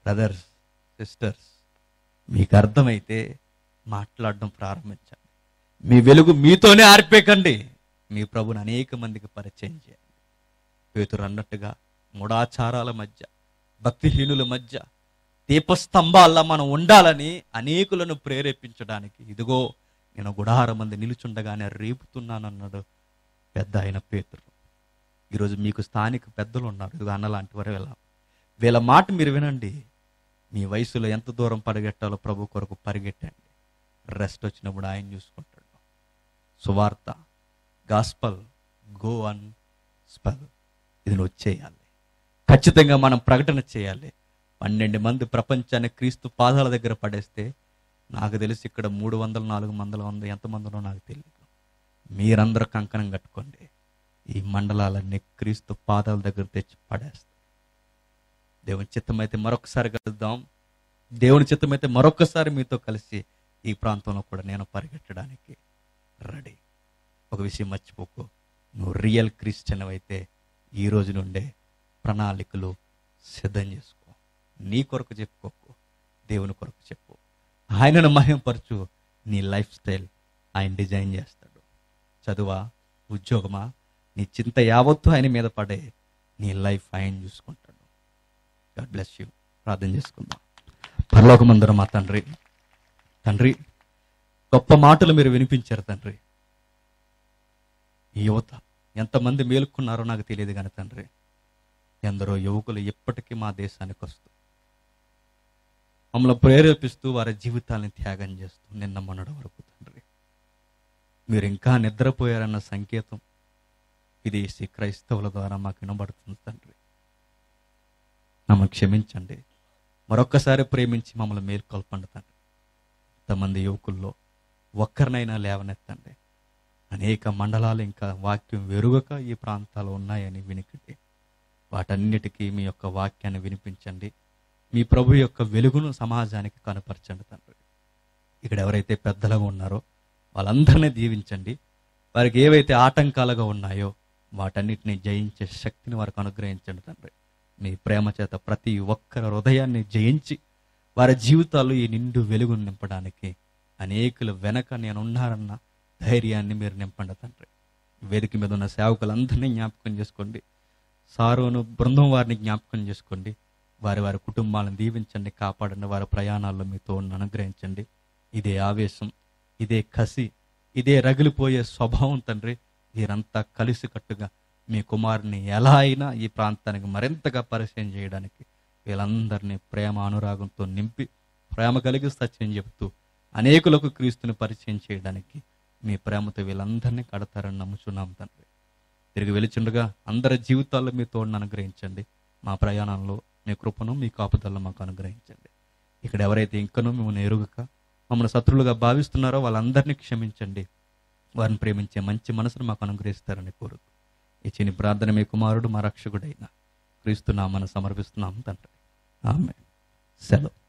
బ్రదర్స్ సిస్టర్స్ మీకు అర్థమైతే మాట్లాడడం ప్రారంభించండి మీ వెలుగు మీతోనే ఆర్పేకండి మీ ప్రభుని అనేక మందికి పరిచయం చేయండి పేతురు అన్నట్టుగా మూఢాచారాల మధ్య భక్తిహీనుల మధ్య దీపస్తంభాల్లో మనం ఉండాలని అనేకులను ప్రేరేపించడానికి ఇదిగో నేను గుడారం మంది నిలుచుండగానే రేపుతున్నానన్నాడు పెద్ద ఆయన పేతురు ఈరోజు మీకు స్థానిక పెద్దలు ఉన్నారు ఇదిగో అన్న లాంటి వారు వీళ్ళ వీళ్ళ మాట మీరు వినండి మీ వయసులో ఎంత దూరం పరిగెట్టాలో ప్రభు కొరకు పరిగెట్టండి రెస్ట్ వచ్చినప్పుడు ఆయన చూసుకుంటాడు సువార్త గాస్పల్ గో అన్ స్పెల్ ఇది నువ్వు చేయాలి ఖచ్చితంగా మనం ప్రకటన చేయాలి పన్నెండు మంది ప్రపంచాన్ని క్రీస్తు పాదాల దగ్గర పడేస్తే నాకు తెలిసి ఇక్కడ మూడు వందలు నాలుగు వందల వంద ఎంతమందినో నాకు తెలియదు మీరందరూ కంకణం కట్టుకోండి ఈ మండలాలన్నీ క్రీస్తు పాదాల దగ్గర తెచ్చి పడేస్తాం దేవుని చిత్తమైతే మరొకసారి కలుద్దాం దేవుని చిత్తమైతే మరొకసారి మీతో కలిసి ఈ ప్రాంతంలో కూడా నేను పరిగెట్టడానికి రెడీ ఒక విషయం మర్చిపోకు నువ్వు రియల్ క్రిస్టియన్ అయితే ఈ రోజు నుండే ప్రణాళికలు సిద్ధం చేసుకో నీ కొరకు చెప్పుకోకు దేవుని కొరకు చెప్పు ఆయనను మహింపరచు నీ లైఫ్ స్టైల్ ఆయన డిజైన్ చేస్తాడు చదువా ఉద్యోగమా నీ చింత యావత్తు ఆయన మీద పడే నీ లైఫ్ ఆయన చూసుకుంటాడు గాడ్ బ్లెస్ యూ ప్రార్థన చేసుకుందాం పరలోకమందరం మా తండ్రి తండ్రి గొప్ప మాటలు మీరు వినిపించారు తండ్రి ఈ యువత ఎంతమంది మేలుకున్నారో నాకు తెలియదు కానీ తండ్రి ఎందరో యువకులు ఇప్పటికీ మా దేశానికి వస్తూ మమ్మల్ని ప్రేరేపిస్తూ వారి జీవితాలను త్యాగం చేస్తూ నిన్న మొన్నటి వరకు తండ్రి మీరు ఇంకా నిద్రపోయారన్న సంకేతం విదేశీ క్రైస్తవుల ద్వారా మాకు వినబడుతుంది తండ్రి మమ్మల్ని క్షమించండి మరొక్కసారి ప్రేమించి మమ్మల్ని మేల్కొల్పండి తండ్రి ఇంతమంది యువకుల్లో ఒక్కరినైనా లేవనెత్తండి అనేక మండలాలు ఇంకా వాక్యం వెరుగక ఈ ప్రాంతాలు ఉన్నాయని వినికిడి వాటన్నిటికీ మీ యొక్క వాక్యాన్ని వినిపించండి మీ ప్రభు యొక్క వెలుగును సమాజానికి కనపరచండి తండ్రి ఇక్కడ ఎవరైతే పెద్దలుగా ఉన్నారో వాళ్ళందరినీ దీవించండి వారికి ఏవైతే ఆటంకాలుగా ఉన్నాయో వాటన్నిటిని జయించే శక్తిని వారికి అనుగ్రహించండి తండ్రి మీ ప్రేమ చేత ప్రతి ఒక్కరి హృదయాన్ని జయించి వారి జీవితాలు ఈ నిండు వెలుగును నింపడానికి అనేకులు వెనక నేనున్నారన్న ధైర్యాన్ని మీరు నింపండి తండ్రి వేదిక మీద ఉన్న సేవకులందరినీ జ్ఞాపకం చేసుకోండి సారోను బృందం వారిని జ్ఞాపకం చేసుకోండి వారి వారి కుటుంబాలను దీవించండి కాపాడండి వారి ప్రయాణాల్లో మీతో ఉన్న అనుగ్రహించండి ఇదే ఆవేశం ఇదే కసి ఇదే రగిలిపోయే స్వభావం తండ్రి వీరంతా కలిసికట్టుగా మీ కుమారుని ఎలా అయినా ఈ ప్రాంతానికి మరింతగా పరిచయం చేయడానికి వీళ్ళందరినీ ప్రేమ అనురాగంతో నింపి ప్రేమ కలిగి సత్యం చెబుతూ అనేకులకు క్రీస్తుని పరిచయం చేయడానికి మీ ప్రేమతో వీళ్ళందరినీ కడతారని నమ్ముచున్నాం తండ్రి తిరిగి వెలిచుండగా అందరి జీవితాల్లో మీ తోడును అనుగ్రహించండి మా ప్రయాణంలో మీ కృపను మీ కాపుదలను మాకు అనుగ్రహించండి ఇక్కడ ఎవరైతే ఇంకనూ మేము ఎరుగక మమ్మల్ని శత్రులుగా భావిస్తున్నారో వాళ్ళందరినీ క్షమించండి వారిని ప్రేమించే మంచి మనసును మాకు అనుగ్రహిస్తారని కోరుతూ ఈ చిని ప్రార్థన మీ కుమారుడు మా రక్షకుడైన క్రీస్తు నామను సమర్పిస్తున్నాం తండ్రి ఆమె సెలవు